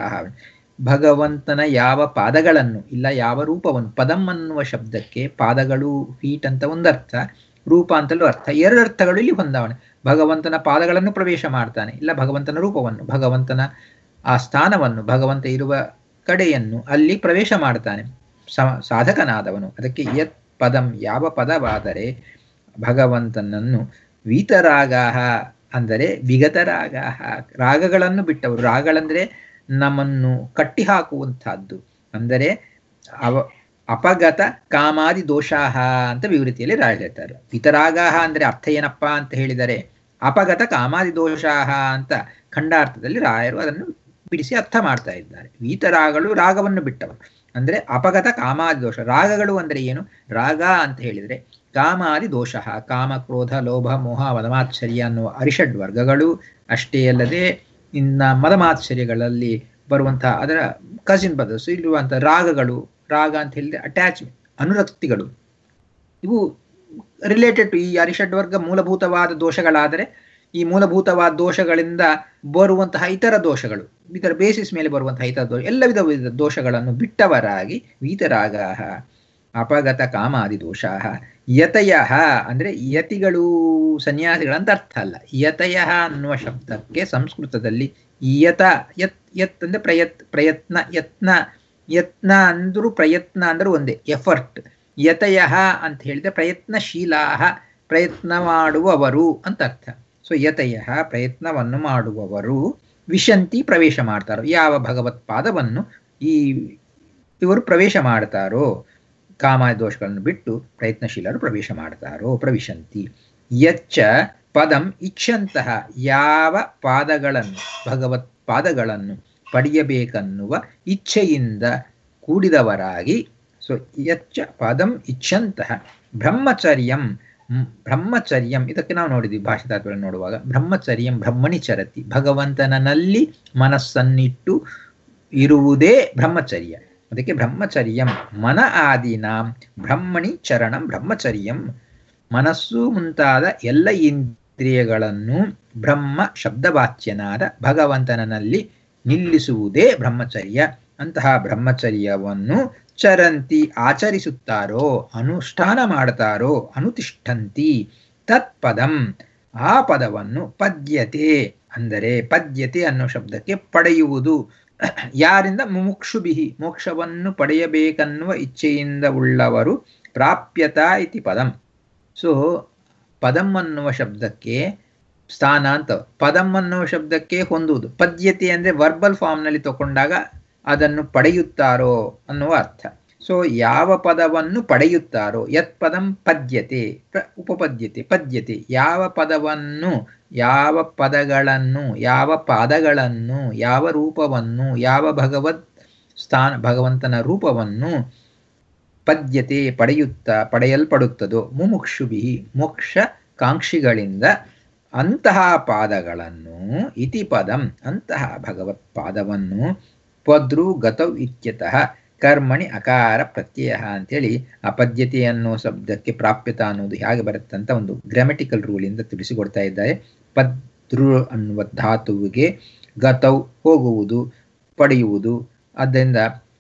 ಭಗವಂತನ ಯಾವ ಪಾದಗಳನ್ನು ಇಲ್ಲ ಯಾವ ರೂಪವನ್ನು ಪದಂ ಅನ್ನುವ ಶಬ್ದಕ್ಕೆ ಪಾದಗಳು ಫೀಟ್ ಅಂತ ಒಂದರ್ಥ ರೂಪ ಅಂತಲೂ ಅರ್ಥ ಎರಡು ಅರ್ಥಗಳು ಇಲ್ಲಿ ಹೊಂದಾವಣೆ ಭಗವಂತನ ಪಾದಗಳನ್ನು ಪ್ರವೇಶ ಮಾಡ್ತಾನೆ ಇಲ್ಲ ಭಗವಂತನ ರೂಪವನ್ನು ಭಗವಂತನ ಆ ಸ್ಥಾನವನ್ನು ಭಗವಂತ ಇರುವ ಕಡೆಯನ್ನು ಅಲ್ಲಿ ಪ್ರವೇಶ ಮಾಡ್ತಾನೆ ಸಾಧಕನಾದವನು ಅದಕ್ಕೆ ಯತ್ ಪದಂ ಯಾವ ಪದವಾದರೆ ಭಗವಂತನನ್ನು ವೀತರಾಗಾಹ ಅಂದರೆ ವಿಗತರಾಗಾಹ ರಾಗಗಳನ್ನು ಬಿಟ್ಟವರು ರಾಗಗಳಂದ್ರೆ ನಮ್ಮನ್ನು ಕಟ್ಟಿ ಹಾಕುವಂತಹದ್ದು ಅಂದರೆ ಅವ ಅಪಗತ ಕಾಮಾದಿ ದೋಷಾಹ ಅಂತ ವಿವೃತಿಯಲ್ಲಿ ರಾಯ ಹೇಳ್ತಾರೆ ವಿತರಾಗಾಹ ಅಂದ್ರೆ ಅರ್ಥ ಏನಪ್ಪಾ ಅಂತ ಹೇಳಿದರೆ ಅಪಗತ ಕಾಮಾದಿ ದೋಷಾಹ ಅಂತ ಖಂಡಾರ್ಥದಲ್ಲಿ ರಾಯರು ಅದನ್ನು ಬಿಡಿಸಿ ಅರ್ಥ ಮಾಡ್ತಾ ಇದ್ದಾರೆ ವೀತರಾಗಗಳು ರಾಗವನ್ನು ಬಿಟ್ಟವರು ಅಂದ್ರೆ ಅಪಗತ ಕಾಮಾದಿ ದೋಷ ರಾಗಗಳು ಅಂದ್ರೆ ಏನು ರಾಗ ಅಂತ ಹೇಳಿದರೆ ಕಾಮಾದಿ ದೋಷ ಕಾಮ ಕ್ರೋಧ ಲೋಭ ಮೋಹ ಮದಮಾತ್ಸರ್ಯ ಅನ್ನುವ ಅರಿಷಡ್ ವರ್ಗಗಳು ಅಷ್ಟೇ ಅಲ್ಲದೆ ಇನ್ನ ಮದಮಾತ್ಸರ್ಯಗಳಲ್ಲಿ ಬರುವಂತಹ ಅದರ ಕಸಿನ್ ಬ್ರದರ್ಸ್ ಇರುವಂತಹ ರಾಗಗಳು ರಾಗ ಅಂತ ಹೇಳಿದ್ರೆ ಅಟ್ಯಾಚ್ಮೆಂಟ್ ಅನುರಕ್ತಿಗಳು ಇವು ರಿಲೇಟೆಡ್ ಟು ಈ ಅರಿಷಡ್ ವರ್ಗ ಮೂಲಭೂತವಾದ ದೋಷಗಳಾದರೆ ಈ ಮೂಲಭೂತವಾದ ದೋಷಗಳಿಂದ ಬರುವಂತಹ ಇತರ ದೋಷಗಳು ಇತರ ಬೇಸಿಸ್ ಮೇಲೆ ಬರುವಂತಹ ಇತರ ದೋಷ ಎಲ್ಲ ವಿಧ ವಿಧ ದೋಷಗಳನ್ನು ಬಿಟ್ಟವರಾಗಿ ವೀತರಾಗ ಅಪಗತ ಕಾಮಾದಿ ದೋಷ ಯತಯ ಅಂದ್ರೆ ಯತಿಗಳು ಸನ್ಯಾಸಿಗಳಂತ ಅರ್ಥ ಅಲ್ಲ ಯತಯ ಅನ್ನುವ ಶಬ್ದಕ್ಕೆ ಸಂಸ್ಕೃತದಲ್ಲಿ ಯತ ಯತ್ ಯತ್ ಅಂದ್ರೆ ಪ್ರಯತ್ ಪ್ರಯತ್ನ ಯತ್ನ ಯತ್ನ ಅಂದ್ರು ಪ್ರಯತ್ನ ಅಂದ್ರೂ ಒಂದೇ ಎಫರ್ಟ್ ಯತಯ ಅಂತ ಹೇಳಿದ್ರೆ ಪ್ರಯತ್ನಶೀಲಾ ಪ್ರಯತ್ನ ಮಾಡುವವರು ಅಂತ ಅರ್ಥ ಸೊ ಯತಯ ಪ್ರಯತ್ನವನ್ನು ಮಾಡುವವರು ವಿಶಂತಿ ಪ್ರವೇಶ ಮಾಡ್ತಾರೋ ಯಾವ ಭಗವತ್ಪಾದವನ್ನು ಈ ಇವರು ಪ್ರವೇಶ ಮಾಡ್ತಾರೋ ಕಾಮ ದೋಷಗಳನ್ನು ಬಿಟ್ಟು ಪ್ರಯತ್ನಶೀಲರು ಪ್ರವೇಶ ಮಾಡ್ತಾರೋ ಪ್ರವಿಶಂತಿ ಯಚ್ಚ ಪದಂ ಇಚ್ಛಂತಹ ಯಾವ ಪಾದಗಳನ್ನು ಭಗವತ್ ಪಾದಗಳನ್ನು ಪಡೆಯಬೇಕನ್ನುವ ಇಚ್ಛೆಯಿಂದ ಕೂಡಿದವರಾಗಿ ಸೊ ಯಚ್ಚ ಪದಂ ಇಚ್ಛಂತಹ ಬ್ರಹ್ಮಚರ್ಯಂ ಬ್ರಹ್ಮಚರ್ಯಂ ಇದಕ್ಕೆ ನಾವು ನೋಡಿದ್ವಿ ಭಾಷಾತಾತ್ವರ ನೋಡುವಾಗ ಬ್ರಹ್ಮಚರ್ಯಂ ಬ್ರಹ್ಮಣಿ ಚರತಿ ಭಗವಂತನಲ್ಲಿ ಮನಸ್ಸನ್ನಿಟ್ಟು ಇರುವುದೇ ಬ್ರಹ್ಮಚರ್ಯ ಅದಕ್ಕೆ ಬ್ರಹ್ಮಚರ್ಯಂ ಮನ ಆದಿನಾಂ ಬ್ರಹ್ಮಣಿ ಚರಣಂ ಬ್ರಹ್ಮಚರ್ಯಂ ಮನಸ್ಸು ಮುಂತಾದ ಎಲ್ಲ ಇಂದ್ರಿಯಗಳನ್ನು ಬ್ರಹ್ಮ ಶಬ್ದವಾಚ್ಯನಾದ ಭಗವಂತನಲ್ಲಿ ನಿಲ್ಲಿಸುವುದೇ ಬ್ರಹ್ಮಚರ್ಯ ಅಂತಹ ಬ್ರಹ್ಮಚರ್ಯವನ್ನು ಚರಂತಿ ಆಚರಿಸುತ್ತಾರೋ ಅನುಷ್ಠಾನ ಮಾಡ್ತಾರೋ ಅನುತಿಷ್ಠಂತಿ ತತ್ಪದಂ ಆ ಪದವನ್ನು ಪದ್ಯತೆ ಅಂದರೆ ಪದ್ಯತೆ ಅನ್ನೋ ಶಬ್ದಕ್ಕೆ ಪಡೆಯುವುದು ಯಾರಿಂದ ಮುಮುಕ್ಷುಬಿಹಿ ಮೋಕ್ಷವನ್ನು ಪಡೆಯಬೇಕನ್ನುವ ಇಚ್ಛೆಯಿಂದ ಉಳ್ಳವರು ಪ್ರಾಪ್ಯತಾ ಇತಿ ಪದಂ ಸೊ ಪದಂ ಅನ್ನುವ ಶಬ್ದಕ್ಕೆ ಸ್ಥಾನ ಅಂತ ಪದಂ ಅನ್ನುವ ಶಬ್ದಕ್ಕೆ ಹೊಂದುವುದು ಪದ್ಯತೆ ಅಂದರೆ ವರ್ಬಲ್ ಫಾರ್ಮ್ನಲ್ಲಿ ತಗೊಂಡಾಗ ಅದನ್ನು ಪಡೆಯುತ್ತಾರೋ ಅನ್ನುವ ಅರ್ಥ ಸೊ ಯಾವ ಪದವನ್ನು ಪಡೆಯುತ್ತಾರೋ ಯತ್ ಪದಂ ಪದ್ಯತೆ ಉಪಪದ್ಯತೆ ಪದ್ಯತೆ ಯಾವ ಪದವನ್ನು ಯಾವ ಪದಗಳನ್ನು ಯಾವ ಪಾದಗಳನ್ನು ಯಾವ ರೂಪವನ್ನು ಯಾವ ಭಗವತ್ ಸ್ಥಾನ ಭಗವಂತನ ರೂಪವನ್ನು ಪದ್ಯತೆ ಪಡೆಯುತ್ತಾ ಪಡೆಯಲ್ಪಡುತ್ತದೋ ಮುಮುಕ್ಷುಭಿ ಮೋಕ್ಷ ಕಾಂಕ್ಷಿಗಳಿಂದ ಅಂತಹ ಪಾದಗಳನ್ನು ಇತಿ ಪದಂ ಅಂತಹ ಭಗವತ್ ಪಾದವನ್ನು ಪದ್ರು ಗತವ್ ಇತ್ಯತಃ ಕರ್ಮಣಿ ಅಕಾರ ಪ್ರತ್ಯಯ ಅಂತೇಳಿ ಅಪದ್ಯತೆ ಅನ್ನೋ ಶಬ್ದಕ್ಕೆ ಪ್ರಾಪ್ಯತ ಅನ್ನೋದು ಹೇಗೆ ಬರುತ್ತೆ ಅಂತ ಒಂದು ಗ್ರಾಮೆಟಿಕಲ್ ರೂಲಿಂದ ತಿಳಿಸಿಕೊಡ್ತಾ ಇದ್ದಾರೆ ಪದ್ರು ಅನ್ನುವ ಧಾತುವಿಗೆ ಗತವ್ ಹೋಗುವುದು ಪಡೆಯುವುದು ಆದ್ದರಿಂದ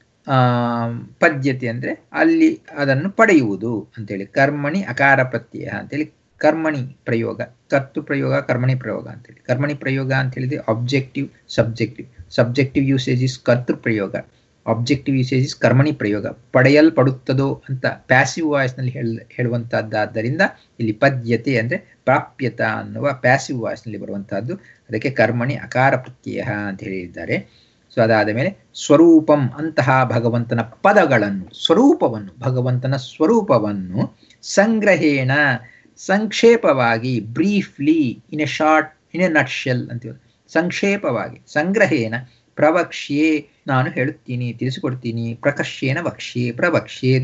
ಪದ್ಯತೆ ಅಂದರೆ ಅಲ್ಲಿ ಅದನ್ನು ಪಡೆಯುವುದು ಅಂತೇಳಿ ಕರ್ಮಣಿ ಅಕಾರ ಪ್ರತ್ಯಯ ಅಂತೇಳಿ ಕರ್ಮಣಿ ಪ್ರಯೋಗ ಕರ್ತು ಪ್ರಯೋಗ ಕರ್ಮಣಿ ಪ್ರಯೋಗ ಅಂತೇಳಿ ಕರ್ಮಣಿ ಪ್ರಯೋಗ ಅಂತ ಹೇಳಿದ್ರೆ objective subjective subjective usage is ಕರ್ತೃ ಪ್ರಯೋಗ ಆಬ್ಜೆಕ್ಟಿವ್ ಯೂಸೇಜ್ ಇಸ್ ಕರ್ಮಣಿ ಪ್ರಯೋಗ ಪಡೆಯಲ್ಪಡುತ್ತದೋ ಅಂತ ಪ್ಯಾಸಿವ್ ವಾಯ್ಸ್ನಲ್ಲಿ ಹೇಳ ಹೇಳುವಂತಹದ್ದಾದ್ದರಿಂದ ಇಲ್ಲಿ ಪದ್ಯತೆ ಅಂದರೆ ಪ್ರಾಪ್ಯತ ಅನ್ನುವ ಪ್ಯಾಸಿವ್ ವಾಯ್ಸ್ನಲ್ಲಿ ಬರುವಂತಹದ್ದು ಅದಕ್ಕೆ ಕರ್ಮಣಿ ಅಕಾರ ಪ್ರತ್ಯಯ ಅಂತ ಹೇಳಿದ್ದಾರೆ ಸೊ ಅದಾದ ಮೇಲೆ ಸ್ವರೂಪಂ ಅಂತಹ ಭಗವಂತನ ಪದಗಳನ್ನು ಸ್ವರೂಪವನ್ನು ಭಗವಂತನ ಸ್ವರೂಪವನ್ನು ಸಂಗ್ರಹೇಣ ಸಂಕ್ಷೇಪವಾಗಿ briefly in a short in a nutshell ಅಂತೀವಿ ಸಂಕ್ಷೇಪವಾಗಿ ಸಂಗ್ರಹೇಣ ಪ್ರವಕ್ಷ್ಯೆ ನಾನು ಹೇಳುತ್ತೀನಿ ತಿಳಿಸಿಕೊಡ್ತೀನಿ ಪ್ರಕರ್ಷೇನ ವಕ್ಷ್ಯೆ ಪ್ರವಕ್ಷ್ಯೆ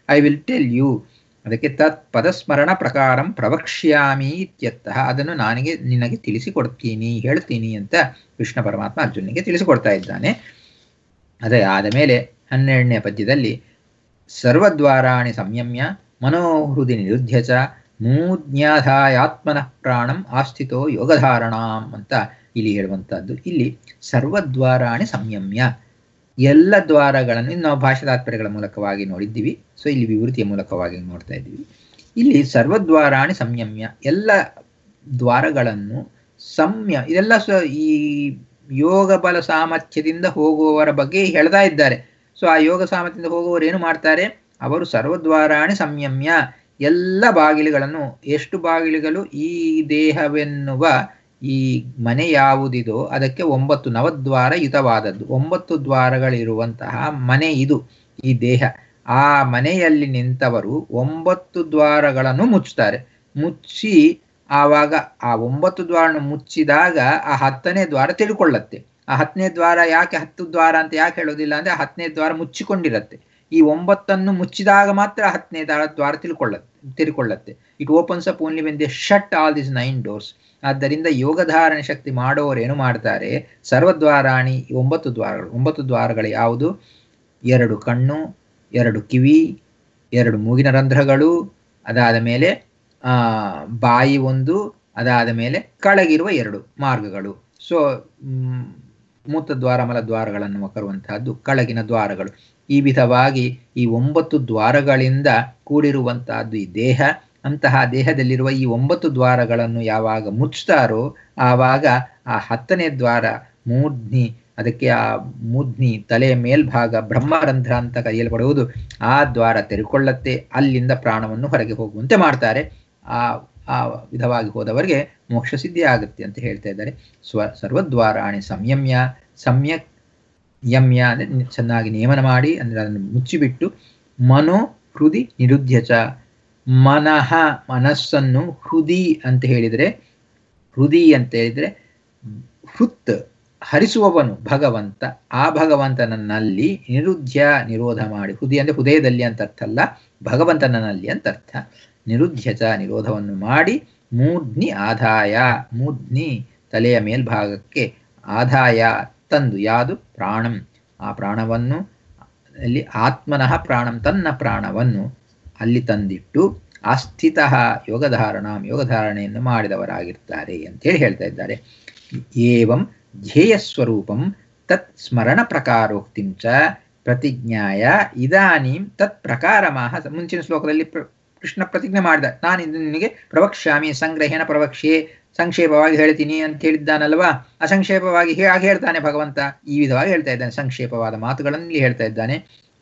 ಐ ವಿಲ್ ಟೆಲ್ ಯು ಅದಕ್ಕೆ ತತ್ ಪದಸ್ಮರಣ ಪ್ರಕಾರಂ ಪ್ರವಕ್ಷ್ಯಾಮಿ ಇತ್ಯರ್ಥಃ ಅದನ್ನು ನನಗೆ ನಿನಗೆ ತಿಳಿಸಿಕೊಡ್ತೀನಿ ಹೇಳ್ತೀನಿ ಅಂತ ಕೃಷ್ಣ ಪರಮಾತ್ಮ ಅರ್ಜುನಿಗೆ ತಿಳಿಸಿಕೊಡ್ತಾ ಇದ್ದಾನೆ ಅದೇ ಆದ ಮೇಲೆ ಹನ್ನೆರಡನೇ ಪದ್ಯದಲ್ಲಿ ಸರ್ವದ್ವಾರಾಣಿ ಸಂಯಮ್ಯ ಮನೋಹೃದಿ ನಿರುದ್ಧ ಚ ಮೂಜ್ಞಾಧಾಯಾತ್ಮನಃ ಪ್ರಾಣಂ ಆಸ್ಥಿತೋ ಯೋಗಧಾರಣಾಂ ಅಂತ ಇಲ್ಲಿ ಹೇಳುವಂತಹದ್ದು ಇಲ್ಲಿ ಸರ್ವದ್ವಾರಾಣಿ ಸಂಯಮ್ಯ ಎಲ್ಲ ದ್ವಾರಗಳನ್ನು ಇನ್ನು ನಾವು ಭಾಷಾ ತಾತ್ಪರ್ಯಗಳ ಮೂಲಕವಾಗಿ ನೋಡಿದ್ದೀವಿ ಸೊ ಇಲ್ಲಿ ವಿವೃತಿಯ ಮೂಲಕವಾಗಿ ನೋಡ್ತಾ ಇದ್ದೀವಿ ಇಲ್ಲಿ ಸರ್ವದ್ವಾರಾಣಿ ಸಂಯಮ್ಯ ಎಲ್ಲ ದ್ವಾರಗಳನ್ನು ಸಂಯ ಇದೆಲ್ಲ ಸ ಈ ಯೋಗ ಬಲ ಸಾಮರ್ಥ್ಯದಿಂದ ಹೋಗುವವರ ಬಗ್ಗೆ ಹೇಳ್ತಾ ಇದ್ದಾರೆ ಸೊ ಆ ಯೋಗ ಸಾಮರ್ಥ್ಯದಿಂದ ಹೋಗುವವರು ಏನು ಮಾಡ್ತಾರೆ ಅವರು ಸರ್ವದ್ವಾರಾಣಿ ಸಂಯಮ್ಯ ಎಲ್ಲ ಬಾಗಿಲುಗಳನ್ನು ಎಷ್ಟು ಬಾಗಿಲುಗಳು ಈ ದೇಹವೆನ್ನುವ ಈ ಮನೆ ಯಾವುದಿದೋ ಅದಕ್ಕೆ ಒಂಬತ್ತು ನವದ್ವಾರ ಯುತವಾದದ್ದು ಒಂಬತ್ತು ದ್ವಾರಗಳಿರುವಂತಹ ಮನೆ ಇದು ಈ ದೇಹ ಆ ಮನೆಯಲ್ಲಿ ನಿಂತವರು ಒಂಬತ್ತು ದ್ವಾರಗಳನ್ನು ಮುಚ್ಚುತ್ತಾರೆ ಮುಚ್ಚಿ ಆವಾಗ ಆ ಒಂಬತ್ತು ದ್ವಾರ ಮುಚ್ಚಿದಾಗ ಆ ಹತ್ತನೇ ದ್ವಾರ ತಿಳ್ಕೊಳ್ಳತ್ತೆ ಆ ಹತ್ತನೇ ದ್ವಾರ ಯಾಕೆ ಹತ್ತು ದ್ವಾರ ಅಂತ ಯಾಕೆ ಹೇಳೋದಿಲ್ಲ ಅಂದ್ರೆ ಆ ಹತ್ತನೇ ದ್ವಾರ ಮುಚ್ಚಿಕೊಂಡಿರತ್ತೆ ಈ ಒಂಬತ್ತನ್ನು ಮುಚ್ಚಿದಾಗ ಮಾತ್ರ ಹತ್ತನೇ ದ್ವಾರ ದ್ವಾರ ತಿಳ್ಕೊಳ್ಳತ್ತೆ ತಿಳ್ಕೊಳ್ಳತ್ತೆ it opens up only when they shut all this nine doors ಆದ್ದರಿಂದ ಯೋಗಧಾರಣೆ ಶಕ್ತಿ ಮಾಡೋರು ಏನು ಮಾಡ್ತಾರೆ ಸರ್ವದ್ವಾರಾಣಿ ಒಂಬತ್ತು ದ್ವಾರಗಳು ಒಂಬತ್ತು ದ್ವಾರಗಳು ಯಾವುದು ಎರಡು ಕಣ್ಣು ಎರಡು ಕಿವಿ ಎರಡು ಮೂಗಿನ ರಂಧ್ರಗಳು ಅದಾದ ಮೇಲೆ ಆ ಬಾಯಿ ಒಂದು ಅದಾದ ಮೇಲೆ ಕೆಳಗಿರುವ ಎರಡು ಮಾರ್ಗಗಳು ಸೊ ಮೂತ ದ್ವಾರ ಮಲ ದ್ವಾರಗಳನ್ನು ಕರುವಂತಹದ್ದು ಕೆಳಗಿನ ದ್ವಾರಗಳು ಈ ವಿಧವಾಗಿ ಈ ಒಂಬತ್ತು ದ್ವಾರಗಳಿಂದ ಕೂಡಿರುವಂತಹದ್ದು ಈ ದೇಹ ಅಂತಹ ದೇಹದಲ್ಲಿರುವ ಈ ಒಂಬತ್ತು ದ್ವಾರಗಳನ್ನು ಯಾವಾಗ ಮುಚ್ತಾರೋ ಆವಾಗ ಆ ಹತ್ತನೇ ದ್ವಾರ ಮೂರ್ಧ್ನಿ ಅದಕ್ಕೆ ಆ ಮೂರ್ಧ್ನಿ ತಲೆಯ ಮೇಲ್ಭಾಗ ಬ್ರಹ್ಮರಂಧ್ರ ಅಂತ ಕರೆಯಲ್ಪಡುವುದು ಆ ದ್ವಾರ ತೆರೆಕೊಳ್ಳತ್ತೆ ಅಲ್ಲಿಂದ ಪ್ರಾಣವನ್ನು ಹೊರಗೆ ಹೋಗುವಂತೆ ಮಾಡ್ತಾರೆ ಆ ಆ ವಿಧವಾಗಿ ಹೋದವರಿಗೆ ಮೋಕ್ಷ ಸಿದ್ಧಿ ಆಗುತ್ತೆ ಅಂತ ಹೇಳ್ತಾ ಇದ್ದಾರೆ ಸ್ವ ಸರ್ವದ್ವಾರಾಣಿ ಸಂಯಮ್ಯ ಸಮ್ಯಕ್ ಯಮ್ಯ ಅಂದರೆ ಚೆನ್ನಾಗಿ ನಿಯಮನ ಮಾಡಿ ಅಂದರೆ ಅದನ್ನು ಮುಚ್ಚಿಬಿಟ್ಟು ಮನೋ ಹೃದಿ ನಿರುದ್ಧಚ ಮನಃ ಮನಸ್ಸನ್ನು ಹೃದಿ ಅಂತ ಹೇಳಿದರೆ ಹೃದಿ ಅಂತ ಹೇಳಿದರೆ ಹೃತ್ ಹರಿಸುವವನು ಭಗವಂತ ಆ ಭಗವಂತನನ್ನಲ್ಲಿ ನಿರುದ್ಧ ನಿರೋಧ ಮಾಡಿ ಹೃದಯ ಅಂದರೆ ಹೃದಯದಲ್ಲಿ ಅಂತ ಅರ್ಥ ಅಲ್ಲ ಭಗವಂತನಲ್ಲಿ ಅಂತ ಅರ್ಥ ನಿರುದ್ಧಚ ನಿರೋಧವನ್ನು ಮಾಡಿ ಮೂರ್ಧ್ನಿ ಆದಾಯ ಮೂರ್ಧ್ನಿ ತಲೆಯ ಮೇಲ್ಭಾಗಕ್ಕೆ ಆದಾಯ ತಂದು ಯಾವುದು ಪ್ರಾಣಂ ಆ ಪ್ರಾಣವನ್ನು ಅಲ್ಲಿ ಆತ್ಮನಃ ಪ್ರಾಣಂ ತನ್ನ ಪ್ರಾಣವನ್ನು ಅಲ್ಲಿ ತಂದಿಟ್ಟು ಆಸ್ಥಿತ ಯೋಗಧಾರಣ ಯೋಗಧಾರಣೆಯನ್ನು ಮಾಡಿದವರಾಗಿರ್ತಾರೆ ಅಂತೇಳಿ ಹೇಳ್ತಾ ಇದ್ದಾರೆ ಏವಂ ಧ್ಯೇಯಸ್ವರೂಪಂ ತತ್ ಸ್ಮರಣ ಪ್ರಕಾರೋಕ್ತಿಂ ಚ ಪ್ರತಿಜ್ಞಾಯ ಇದಾನೀಂ ತತ್ ಪ್ರಕಾರಮಾಹ ಮುಂಚಿನ ಶ್ಲೋಕದಲ್ಲಿ ಕೃಷ್ಣ ಪ್ರತಿಜ್ಞೆ ಮಾಡಿದ ನಾನು ಇದು ನಿನಗೆ ಪ್ರವಕ್ಷ್ಯಾಮಿ ಸಂಗ್ರಹೇಣ ಪ್ರವಕ್ಷ್ಯೆ ಸಂಕ್ಷೇಪವಾಗಿ ಹೇಳ್ತೀನಿ ಅಂತ ಹೇಳಿದ್ದಾನಲ್ವಾ ಅಸಂಕ್ಷೇಪವಾಗಿ ಹಾಗೆ ಹೇಳ್ತಾನೆ ಭಗವಂತ ಈ ವಿಧವಾಗಿ ಹೇಳ್ತಾ ಇದ್ದಾನೆ ಸಂಕ್ಷೇಪವಾದ ಮಾತುಗಳನ್ನು ಇಲ್ಲಿ ಹೇಳ್ತಾ ಇದ್ದಾನೆ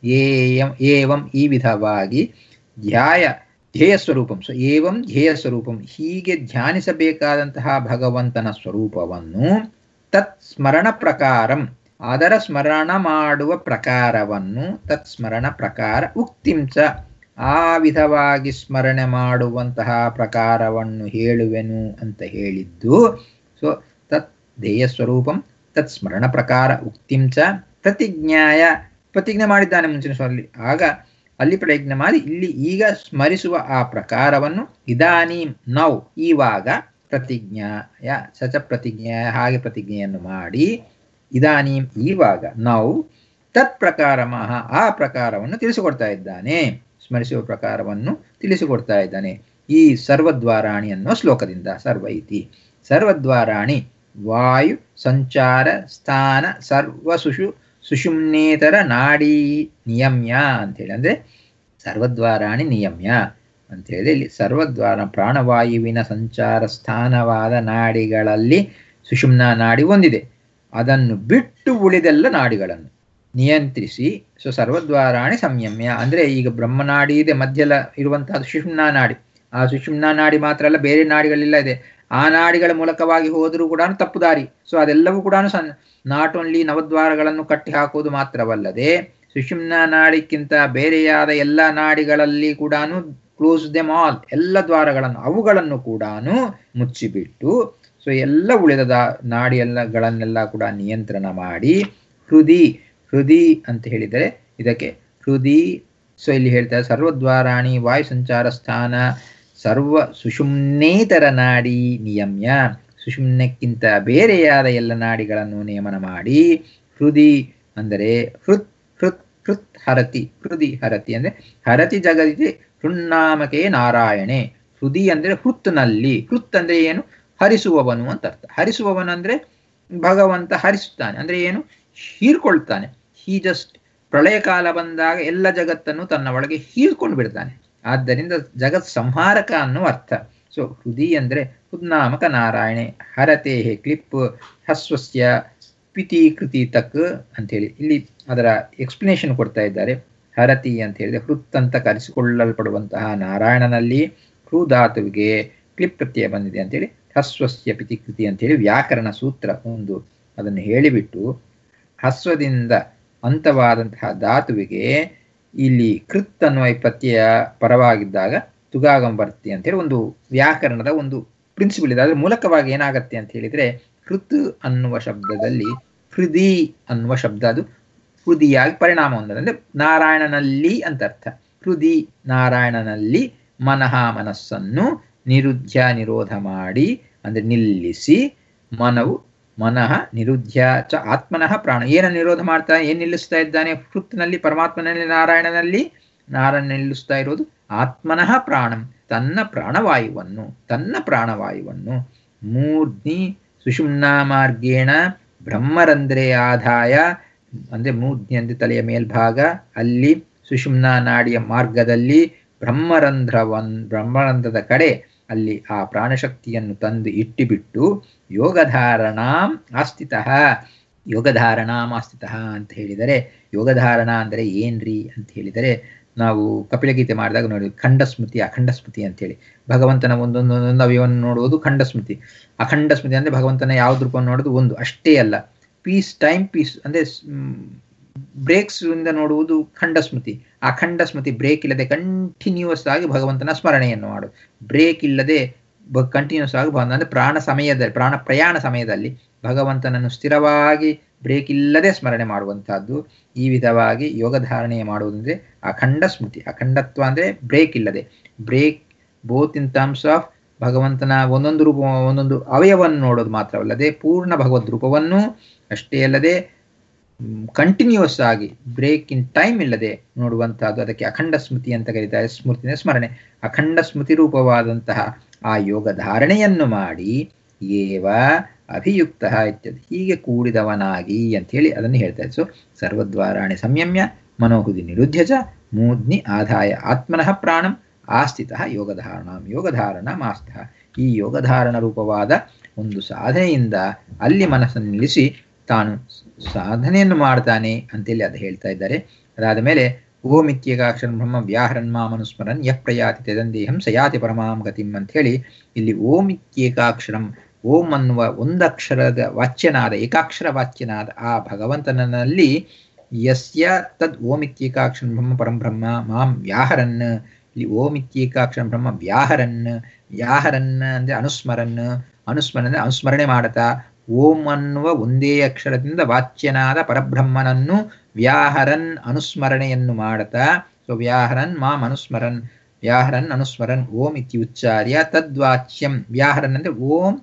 ಏಯಂ ಏವಂ ಈ ವಿಧವಾಗಿ ಧ್ಯಾಯ ಧ್ಯೇಯ ಸ್ವರೂಪಂ ಸೊ ಏವಂ ಧ್ಯೇಯ ಸ್ವರೂಪಂ ಹೀಗೆ ಧ್ಯಾನಿಸಬೇಕಾದಂತಹ ಭಗವಂತನ ಸ್ವರೂಪವನ್ನು ತತ್ ಸ್ಮರಣ ಪ್ರಕಾರಂ ಅದರ ಸ್ಮರಣ ಮಾಡುವ ಪ್ರಕಾರವನ್ನು ತತ್ ಸ್ಮರಣ ಪ್ರಕಾರ ಉಕ್ತಿಂಚ ಆ ವಿಧವಾಗಿ ಸ್ಮರಣೆ ಮಾಡುವಂತಹ ಪ್ರಕಾರವನ್ನು ಹೇಳುವೆನು ಅಂತ ಹೇಳಿದ್ದು ಸೊ ತತ್ ಧ್ಯೇಯ ಸ್ವರೂಪಂ ತತ್ ಸ್ಮರಣ ಪ್ರಕಾರ ಉಕ್ತಿಂಚ ಪ್ರತಿಜ್ಞಾಯ ಪ್ರತಿಜ್ಞೆ ಮಾಡಿದ್ದಾನೆ ಮುಂಚಿನ ಸ್ವರಲ್ಲಿ ಆಗ ಅಲ್ಲಿ ಪ್ರಯತ್ನ ಮಾಡಿ ಇಲ್ಲಿ ಈಗ ಸ್ಮರಿಸುವ ಆ ಪ್ರಕಾರವನ್ನು ಇದಾನೀಂ ನೌ ಈವಾಗ ಪ್ರತಿಜ್ಞಾಯ ಸಚ ಪ್ರತಿಜ್ಞಾಯ ಹಾಗೆ ಪ್ರತಿಜ್ಞೆಯನ್ನು ಮಾಡಿ ಇದಾನೀಂ ಈವಾಗ ನಾವು ತತ್ ಪ್ರಕಾರ ಮಹ ಆ ಪ್ರಕಾರವನ್ನು ತಿಳಿಸಿಕೊಡ್ತಾ ಇದ್ದಾನೆ ಸ್ಮರಿಸುವ ಪ್ರಕಾರವನ್ನು ತಿಳಿಸಿಕೊಡ್ತಾ ಇದ್ದಾನೆ ಈ ಸರ್ವದ್ವಾರಾಣಿ ಅನ್ನೋ ಶ್ಲೋಕದಿಂದ ಸರ್ವ ಇತಿ ಸರ್ವದ್ವಾರಾಣಿ ವಾಯು ಸಂಚಾರ ಸ್ಥಾನ ಸರ್ವ ಸುಷು ಸುಷುಮ್ನೇತರ ನಾಡಿ ನಿಯಮ್ಯ ಅಂತೇಳಿ ಅಂದರೆ ಸರ್ವದ್ವಾರಾಣಿ ನಿಯಮ್ಯ ಅಂತೇಳಿ ಇಲ್ಲಿ ಸರ್ವದ್ವಾರ ಪ್ರಾಣವಾಯುವಿನ ಸಂಚಾರ ಸ್ಥಾನವಾದ ನಾಡಿಗಳಲ್ಲಿ ಸುಷುಮ್ನ ನಾಡಿ ಒಂದಿದೆ ಅದನ್ನು ಬಿಟ್ಟು ಉಳಿದೆಲ್ಲ ನಾಡಿಗಳನ್ನು ನಿಯಂತ್ರಿಸಿ ಸೊ ಸರ್ವದ್ವಾರಾಣಿ ಸಂಯಮ್ಯ ಅಂದರೆ ಈಗ ಬ್ರಹ್ಮನಾಡಿ ಇದೆ ಮಧ್ಯಲ ಇರುವಂತಹ ಸುಷುಮ್ನಾ ನಾಡಿ ಆ ಸುಷುಮ್ನಾ ನಾಡಿ ಮಾತ್ರ ಅಲ್ಲ ಬೇರೆ ನಾಡಿಗಳೆಲ್ಲ ಇದೆ ಆ ನಾಡಿಗಳ ಮೂಲಕವಾಗಿ ಹೋದರೂ ಕೂಡ ತಪ್ಪು ದಾರಿ ಸೊ ಅದೆಲ್ಲವೂ ಕೂಡ ಸಣ್ಣ ನಾಟ್ ಓನ್ಲಿ ನವದ್ವಾರಗಳನ್ನು ಕಟ್ಟಿ ಹಾಕುವುದು ಮಾತ್ರವಲ್ಲದೆ ಸುಷುಮ್ನ ನಾಡಿಕ್ಕಿಂತ ಬೇರೆಯಾದ ಎಲ್ಲ ನಾಡಿಗಳಲ್ಲಿ ಕೂಡ ಕ್ಲೋಸ್ ದೆಮ್ ಆಲ್ ಎಲ್ಲ ದ್ವಾರಗಳನ್ನು ಅವುಗಳನ್ನು ಕೂಡ ಮುಚ್ಚಿಬಿಟ್ಟು ಸೊ ಎಲ್ಲ ಉಳಿದ ನಾಡಿ ಎಲ್ಲಗಳನ್ನೆಲ್ಲ ಕೂಡ ನಿಯಂತ್ರಣ ಮಾಡಿ ಹೃದಿ ಹೃದಿ ಅಂತ ಹೇಳಿದರೆ ಇದಕ್ಕೆ ಹೃದಿ ಸೊ ಇಲ್ಲಿ ಹೇಳ್ತಾರೆ ಸರ್ವದ್ವಾರಾಣಿ ವಾಯು ಸಂಚಾರ ಸ್ಥಾನ ಸರ್ವ ಸುಷುಮ್ನೇತರ ನಾಡಿ ನಿಯಮ್ಯ ಸುಷುಮ್ನಕ್ಕಿಂತ ಬೇರೆಯಾದ ಎಲ್ಲ ನಾಡಿಗಳನ್ನು ನೇಮನ ಮಾಡಿ ಹೃದಿ ಅಂದರೆ ಹೃತ್ ಹೃತ್ ಹೃತ್ ಹರತಿ ಹೃದಿ ಹರತಿ ಅಂದ್ರೆ ಹರತಿ ಜಗದಿ ಹೃನ್ನಾಮಕೆ ನಾರಾಯಣೆ ಹೃದಿ ಅಂದ್ರೆ ಹೃತ್ನಲ್ಲಿ ಹೃತ್ ಅಂದ್ರೆ ಏನು ಹರಿಸುವವನು ಅಂತ ಅರ್ಥ ಹರಿಸುವವನು ಅಂದ್ರೆ ಭಗವಂತ ಹರಿಸುತ್ತಾನೆ ಅಂದ್ರೆ ಏನು ಹೀರ್ಕೊಳ್ತಾನೆ ಹೀ ಜಸ್ಟ್ ಪ್ರಳಯ ಕಾಲ ಬಂದಾಗ ಎಲ್ಲ ಜಗತ್ತನ್ನು ತನ್ನ ಒಳಗೆ ಹೀರ್ಕೊಂಡು ಬಿಡ್ತಾನೆ ಆದ್ದರಿಂದ ಜಗತ್ ಸಂಹಾರಕ ಅನ್ನುವ ಅರ್ಥ ಸೊ ಹೃದಿ ಅಂದ್ರೆ ಹೃದ್ನಾಮಕ ನಾರಾಯಣೆ ಹರತೆ ಕ್ಲಿಪ್ ಹಸ್ವಸ್ಯ ಪಿತಿ ಕೃತಿ ತಕ್ ಅಂತೇಳಿ ಇಲ್ಲಿ ಅದರ ಎಕ್ಸ್ಪ್ಲನೇಷನ್ ಕೊಡ್ತಾ ಇದ್ದಾರೆ ಹರತಿ ಅಂತ ಹೇಳಿದ್ರೆ ಹೃತ್ ಅಂತ ಕರೆಸಿಕೊಳ್ಳಲ್ಪಡುವಂತಹ ನಾರಾಯಣನಲ್ಲಿ ಹೃಧಾತುವಿಗೆ ಕ್ಲಿಪ್ ಪ್ರತ್ಯಯ ಬಂದಿದೆ ಅಂತೇಳಿ ಹಸ್ವಸ್ಯ ಪಿತಿ ಕೃತಿ ಅಂತೇಳಿ ವ್ಯಾಕರಣ ಸೂತ್ರ ಒಂದು ಅದನ್ನು ಹೇಳಿಬಿಟ್ಟು ಹಸ್ವದಿಂದ ಅಂತವಾದಂತಹ ಧಾತುವಿಗೆ ಇಲ್ಲಿ ಕೃತ್ ಅನ್ನುವ ಈ ಪ್ರತ್ಯಯ ಪರವಾಗಿದ್ದಾಗ ತುಗಾಗಂಬರ್ತಿ ಅಂತೇಳಿ ಒಂದು ವ್ಯಾಕರಣದ ಒಂದು ಪ್ರಿನ್ಸಿಪಲ್ ಇದೆ ಅದ್ರ ಮೂಲಕವಾಗಿ ಏನಾಗತ್ತೆ ಅಂತ ಹೇಳಿದ್ರೆ ಹೃತ್ ಅನ್ನುವ ಶಬ್ದದಲ್ಲಿ ಹೃದಿ ಅನ್ನುವ ಶಬ್ದ ಅದು ಹೃದಿಯಾಗಿ ಪರಿಣಾಮ ಹೊಂದದೆ ಅಂದ್ರೆ ನಾರಾಯಣನಲ್ಲಿ ಅಂತ ಅರ್ಥ ಹೃದಿ ನಾರಾಯಣನಲ್ಲಿ ಮನಃ ಮನಸ್ಸನ್ನು ನಿರುದ್ಧ ನಿರೋಧ ಮಾಡಿ ಅಂದ್ರೆ ನಿಲ್ಲಿಸಿ ಮನವು ಮನಃ ನಿರುದ್ಧ ಚ ಆತ್ಮನಃ ಪ್ರಾಣ ಏನ ನಿರೋಧ ಮಾಡ್ತಾ ಏನ್ ನಿಲ್ಲಿಸ್ತಾ ಇದ್ದಾನೆ ಹೃತ್ನಲ್ಲಿ ಪರಮಾತ್ಮನಲ್ಲಿ ನಾರಾಯಣನಲ್ಲಿ ನಾರಾಯಣ ನಿಲ್ಲಿಸ್ತಾ ಇರೋದು ಆತ್ಮನಃ ಪ್ರಾಣಂ ತನ್ನ ಪ್ರಾಣವಾಯುವನ್ನು ತನ್ನ ಪ್ರಾಣವಾಯುವನ್ನು ಮೂರ್ಧ್ನಿ ಸುಷುಮ್ನಾ ಮಾರ್ಗೇಣ ಬ್ರಹ್ಮರಂಧ್ರೆ ಆದಾಯ ಅಂದ್ರೆ ಮೂರ್ಧ್ನಿ ಅಂದ್ರೆ ತಲೆಯ ಮೇಲ್ಭಾಗ ಅಲ್ಲಿ ಸುಷುಮ್ನಾ ನಾಡಿಯ ಮಾರ್ಗದಲ್ಲಿ ಬ್ರಹ್ಮರಂಧ್ರವನ್ ಬ್ರಹ್ಮರಂಧ್ರದ ಕಡೆ ಅಲ್ಲಿ ಆ ಪ್ರಾಣಶಕ್ತಿಯನ್ನು ತಂದು ಇಟ್ಟಿಬಿಟ್ಟು ಯೋಗಧಾರಣಾಂ ಆಸ್ಥಿತ ಯೋಗಧಾರಣಾಂ ಆಸ್ಥಿತ ಅಂತ ಹೇಳಿದರೆ ಯೋಗಧಾರಣ ಅಂದರೆ ಏನ್ರಿ ಅಂತ ಹೇಳಿದರೆ ನಾವು ಕಪಿಲಗೀತೆ ಮಾಡಿದಾಗ ನೋಡಿ ಖಂಡ ಸ್ಮೃತಿ ಅಖಂಡ ಸ್ಮೃತಿ ಅಂತೇಳಿ ಭಗವಂತನ ಒಂದೊಂದು ಒಂದೊಂದು ಅವಯವನ್ನು ನೋಡುವುದು ಖಂಡ ಸ್ಮೃತಿ ಅಖಂಡ ಸ್ಮೃತಿ ಅಂದರೆ ಭಗವಂತನ ಯಾವ್ದು ರೂಪವನ್ನು ನೋಡೋದು ಒಂದು ಅಷ್ಟೇ ಅಲ್ಲ ಪೀಸ್ ಟೈಮ್ ಪೀಸ್ ಅಂದರೆ ಬ್ರೇಕ್ಸ್ ಇಂದ ನೋಡುವುದು ಖಂಡ ಸ್ಮೃತಿ ಆ ಖಂಡ ಸ್ಮೃತಿ ಬ್ರೇಕ್ ಇಲ್ಲದೆ ಕಂಟಿನ್ಯೂಸ್ ಆಗಿ ಭಗವಂತನ ಸ್ಮರಣೆಯನ್ನು ಮಾಡು ಬ್ರೇಕ್ ಇಲ್ಲದೆ ಕಂಟಿನ್ಯೂಸ್ ಆಗಿ ಅಂದರೆ ಪ್ರಾಣ ಸಮಯದಲ್ಲಿ ಪ್ರಾಣ ಪ್ರಯಾಣ ಸಮಯದಲ್ಲಿ ಭಗವಂತನನ್ನು ಸ್ಥಿರವಾಗಿ ಬ್ರೇಕ್ ಇಲ್ಲದೆ ಸ್ಮರಣೆ ಮಾಡುವಂತಹದ್ದು ಈ ವಿಧವಾಗಿ ಯೋಗಧಾರಣೆ ಮಾಡುವುದಂದ್ರೆ ಅಖಂಡ ಸ್ಮೃತಿ ಅಖಂಡತ್ವ ಅಂದ್ರೆ ಬ್ರೇಕ್ ಇಲ್ಲದೆ break both in terms of ಭಗವಂತನ ಒಂದೊಂದು ರೂಪ ಒಂದೊಂದು ಅವಯವನ್ನು ನೋಡೋದು ಮಾತ್ರವಲ್ಲದೆ ಪೂರ್ಣ ಭಗವದ್ ರೂಪವನ್ನು ಅಷ್ಟೇ ಅಲ್ಲದೆ ಕಂಟಿನ್ಯೂಸ್ ಆಗಿ ಬ್ರೇಕ್ ಇನ್ ಟೈಮ್ ಇಲ್ಲದೆ ನೋಡುವಂತಹದ್ದು ಅದಕ್ಕೆ ಅಖಂಡ ಸ್ಮೃತಿ ಅಂತ ಕರೀತಾರೆ ಸ್ಮೃತಿನ ಸ್ಮರಣೆ ಅಖಂಡ ಸ್ಮೃತಿ ರೂಪವಾದಂತಹ ಆ ಯೋಗ ಧಾರಣೆಯನ್ನು ಮಾಡಿ ಏವ ಅಭಿಯುಕ್ತ ಇತ್ಯದಿ ಹೀಗೆ ಕೂಡಿದವನಾಗಿ ಅಂತ ಹೇಳಿ ಅದನ್ನು ಹೇಳ್ತಾರೆ ಸೊ ಸರ್ವದ್ವಾರಾಣಿ ಸಂಯಮ್ಯ ಮನೋಹುದಿ ನಿರುದ್ಧ ಚ ಮೂರ್ಧ್ನಿ ಆದಾಯ ಆತ್ಮನಃ ಪ್ರಾಣಂ ಆಸ್ಥಿತ ಯೋಗಧಾರಣ ಯೋಗಧಾರಣ ಮಾಸ್ತ ಈ ಯೋಗಧಾರಣ ರೂಪವಾದ ಒಂದು ಸಾಧನೆಯಿಂದ ಅಲ್ಲಿ ಮನಸ್ಸನ್ನು ನಿಲ್ಲಿಸಿ ತಾನು ಸಾಧನೆಯನ್ನು ಮಾಡ್ತಾನೆ ಅಂತೇಳಿ ಅದು ಹೇಳ್ತಾ ಇದ್ದಾರೆ ಅದಾದ ಮೇಲೆ ಓಂ ಇತ್ಯೇಕಾಕ್ಷರ ಬ್ರಹ್ಮ ವ್ಯಾಹರನ್ ಮಾಮನುಸ್ಮರನ್ ಯಃ ಪ್ರಯಾತಿ ತದಂದೇಹಂ ಸಯಾತಿ ಪರಮಾಂ ಗತಿಂ ಅಂತ ಹೇಳಿ ಇಲ್ಲಿ ಓಂ ಇತ್ಯೇಕಾಕ್ಷರಂ ಓಂ ಅನ್ನುವ ಒಂದಕ್ಷರದ ವಾಚ್ಯನಾದ ಏಕಾಕ್ಷರ ವಾಚ್ಯನಾದ ಆ ಭಗವಂತನಲ್ಲಿ ಯಸ್ಯ ತದ್ ಓಂ ಇತ್ಯೇಕಾಕ್ಷರ ಬ್ರಹ್ಮ ಪರಂ ಬ್ರಹ್ಮ ಮಾಂ ವ್ಯಾಹರನ್ ಇಲ್ಲಿ ಓಂ ಇತ್ಯೇಕಾಕ್ಷರ ಬ್ರಹ್ಮ ವ್ಯಾಹರನ್ ವ್ಯಾಹರನ್ ಅಂದ್ರೆ ಅನುಸ್ಮರನ್ ಅನುಸ್ಮರನ್ ಅಂದ್ರೆ ಅನುಸ್ಮರಣೆ ಮಾಡತಾ ಓಂ ಅನ್ನುವ ಒಂದೇ ಅಕ್ಷರದಿಂದ ವಾಚ್ಯನಾದ ಪರಬ್ರಹ್ಮನನ್ನು ವ್ಯಾಹರನ್ ಅನುಸ್ಮರಣೆಯನ್ನು ಮಾಡುತ್ತಾ ಸೊ ವ್ಯಾಹರನ್ ಮಾಂ ಅನುಸ್ಮರನ್ ವ್ಯಾಹರನ್ ಅನುಸ್ಮರನ್ ಓಂ ಇತಿ ಉಚ್ಚಾರ್ಯ ತದ್ವಾಚ್ಯಂ ವ್ಯಾಹರನ್ ಅಂದ್ರೆ ಓಂ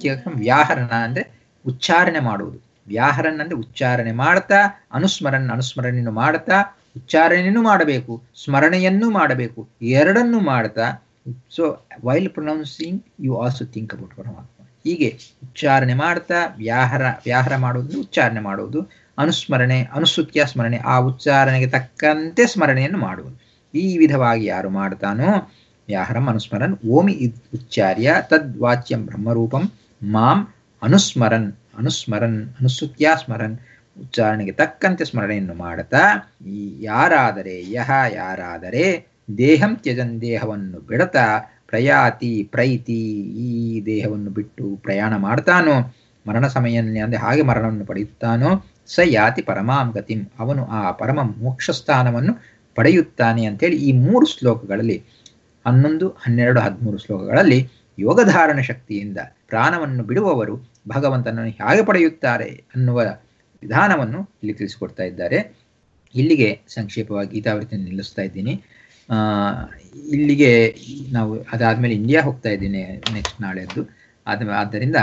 ವ್ಯಾಹರಣ ಅಂದ್ರೆ ಉಚ್ಚಾರಣೆ ಮಾಡುವುದು ವ್ಯಾಹರನ್ ಅಂದ್ರೆ ಉಚ್ಚಾರಣೆ ಮಾಡ್ತಾ ಅನುಸ್ಮರನ್ ಅನುಸ್ಮರಣೆಯನ್ನು ಮಾಡ್ತಾ ಉಚ್ಚಾರಣೆಯನ್ನು ಮಾಡಬೇಕು ಸ್ಮರಣೆಯನ್ನು ಮಾಡಬೇಕು ಎರಡನ್ನು ಮಾಡ್ತಾ so while pronouncing you also think about ಪರಮಾತ್ಮ ಹೀಗೆ ಉಚ್ಚಾರಣೆ ಮಾಡ್ತಾ ವ್ಯಾಹಾರ ವ್ಯಾಹಾರ ಮಾಡುವುದು ಉಚ್ಚಾರಣೆ ಮಾಡುವುದು ಅನುಸ್ಮರಣೆ ಅನುಸೃತ್ಯ ಸ್ಮರಣೆ ಆ ಉಚ್ಚಾರಣೆಗೆ ತಕ್ಕಂತೆ ಸ್ಮರಣೆಯನ್ನು ಮಾಡುವುದು ಈ ವಿಧವಾಗಿ ಯಾರು ಮಾಡ್ತಾನೋ ವ್ಯಾಹರಂ ಅನುಸ್ಮರನ್ ಓಮಿ ಉಚ್ಚಾರ್ಯ ತದ್ವಾಚ್ಯಂ ಬ್ರಹ್ಮರೂಪಂ ಮಾಂ ಅನುಸ್ಮರನ್ ಅನುಸ್ಮರನ್ ಅನುಸೃತ್ಯ ಸ್ಮರನ್ ಉಚ್ಚಾರಣೆಗೆ ತಕ್ಕಂತೆ ಸ್ಮರಣೆಯನ್ನು ಮಾಡುತ್ತಾ ಈ ಯಾರಾದರೆ ಯಹ ಯಾರಾದರೆ ದೇಹಂ ತ್ಯಜನ್ ದೇಹವನ್ನು ಬಿಡತಾ ಪ್ರಯಾತಿ ಪ್ರೈತಿ ಈ ದೇಹವನ್ನು ಬಿಟ್ಟು ಪ್ರಯಾಣ ಮಾಡ್ತಾನೋ ಮರಣ ಸಮಯದಲ್ಲಿ ಅಂದರೆ ಹಾಗೆ ಮರಣವನ್ನು ಪಡೆಯುತ್ತಾನೋ ಸ ಯಾತಿ ಪರಮಾಂ ಗತಿಂ ಅವನು ಆ ಪರಮ ಮೋಕ್ಷ ಸ್ಥಾನವನ್ನು ಪಡೆಯುತ್ತಾನೆ ಅಂತೇಳಿ ಈ ಮೂರು ಶ್ಲೋಕಗಳಲ್ಲಿ ಹನ್ನೊಂದು ಹನ್ನೆರಡು ಹದಿಮೂರು ಶ್ಲೋಕಗಳಲ್ಲಿ ಯೋಗಧಾರಣ ಶಕ್ತಿಯಿಂದ ಪ್ರಾಣವನ್ನು ಬಿಡುವವರು ಭಗವಂತನನ್ನು ಹೇಗೆ ಪಡೆಯುತ್ತಾರೆ ಅನ್ನುವ ವಿಧಾನವನ್ನು ಇಲ್ಲಿ ತಿಳಿಸಿಕೊಡ್ತಾ ಇದ್ದಾರೆ ಇಲ್ಲಿಗೆ ಸಂಕ್ಷೇಪವಾಗಿ ಗೀತಾವೃತ್ತಿಯನ್ನು ನಿಲ್ಲಿಸ್ತಾ ಇದ್ದೀನಿ ಆ, ಇಲ್ಲಿಗೆ ನಾವು ಅದಾದ್ಮೇಲೆ ಇಂಡಿಯಾ ಹೋಗ್ತಾ ಇದ್ದೀನಿ ನೆಕ್ಸ್ಟ್ ನಾಳೆದ್ದು ಆದ ಆದ್ದರಿಂದ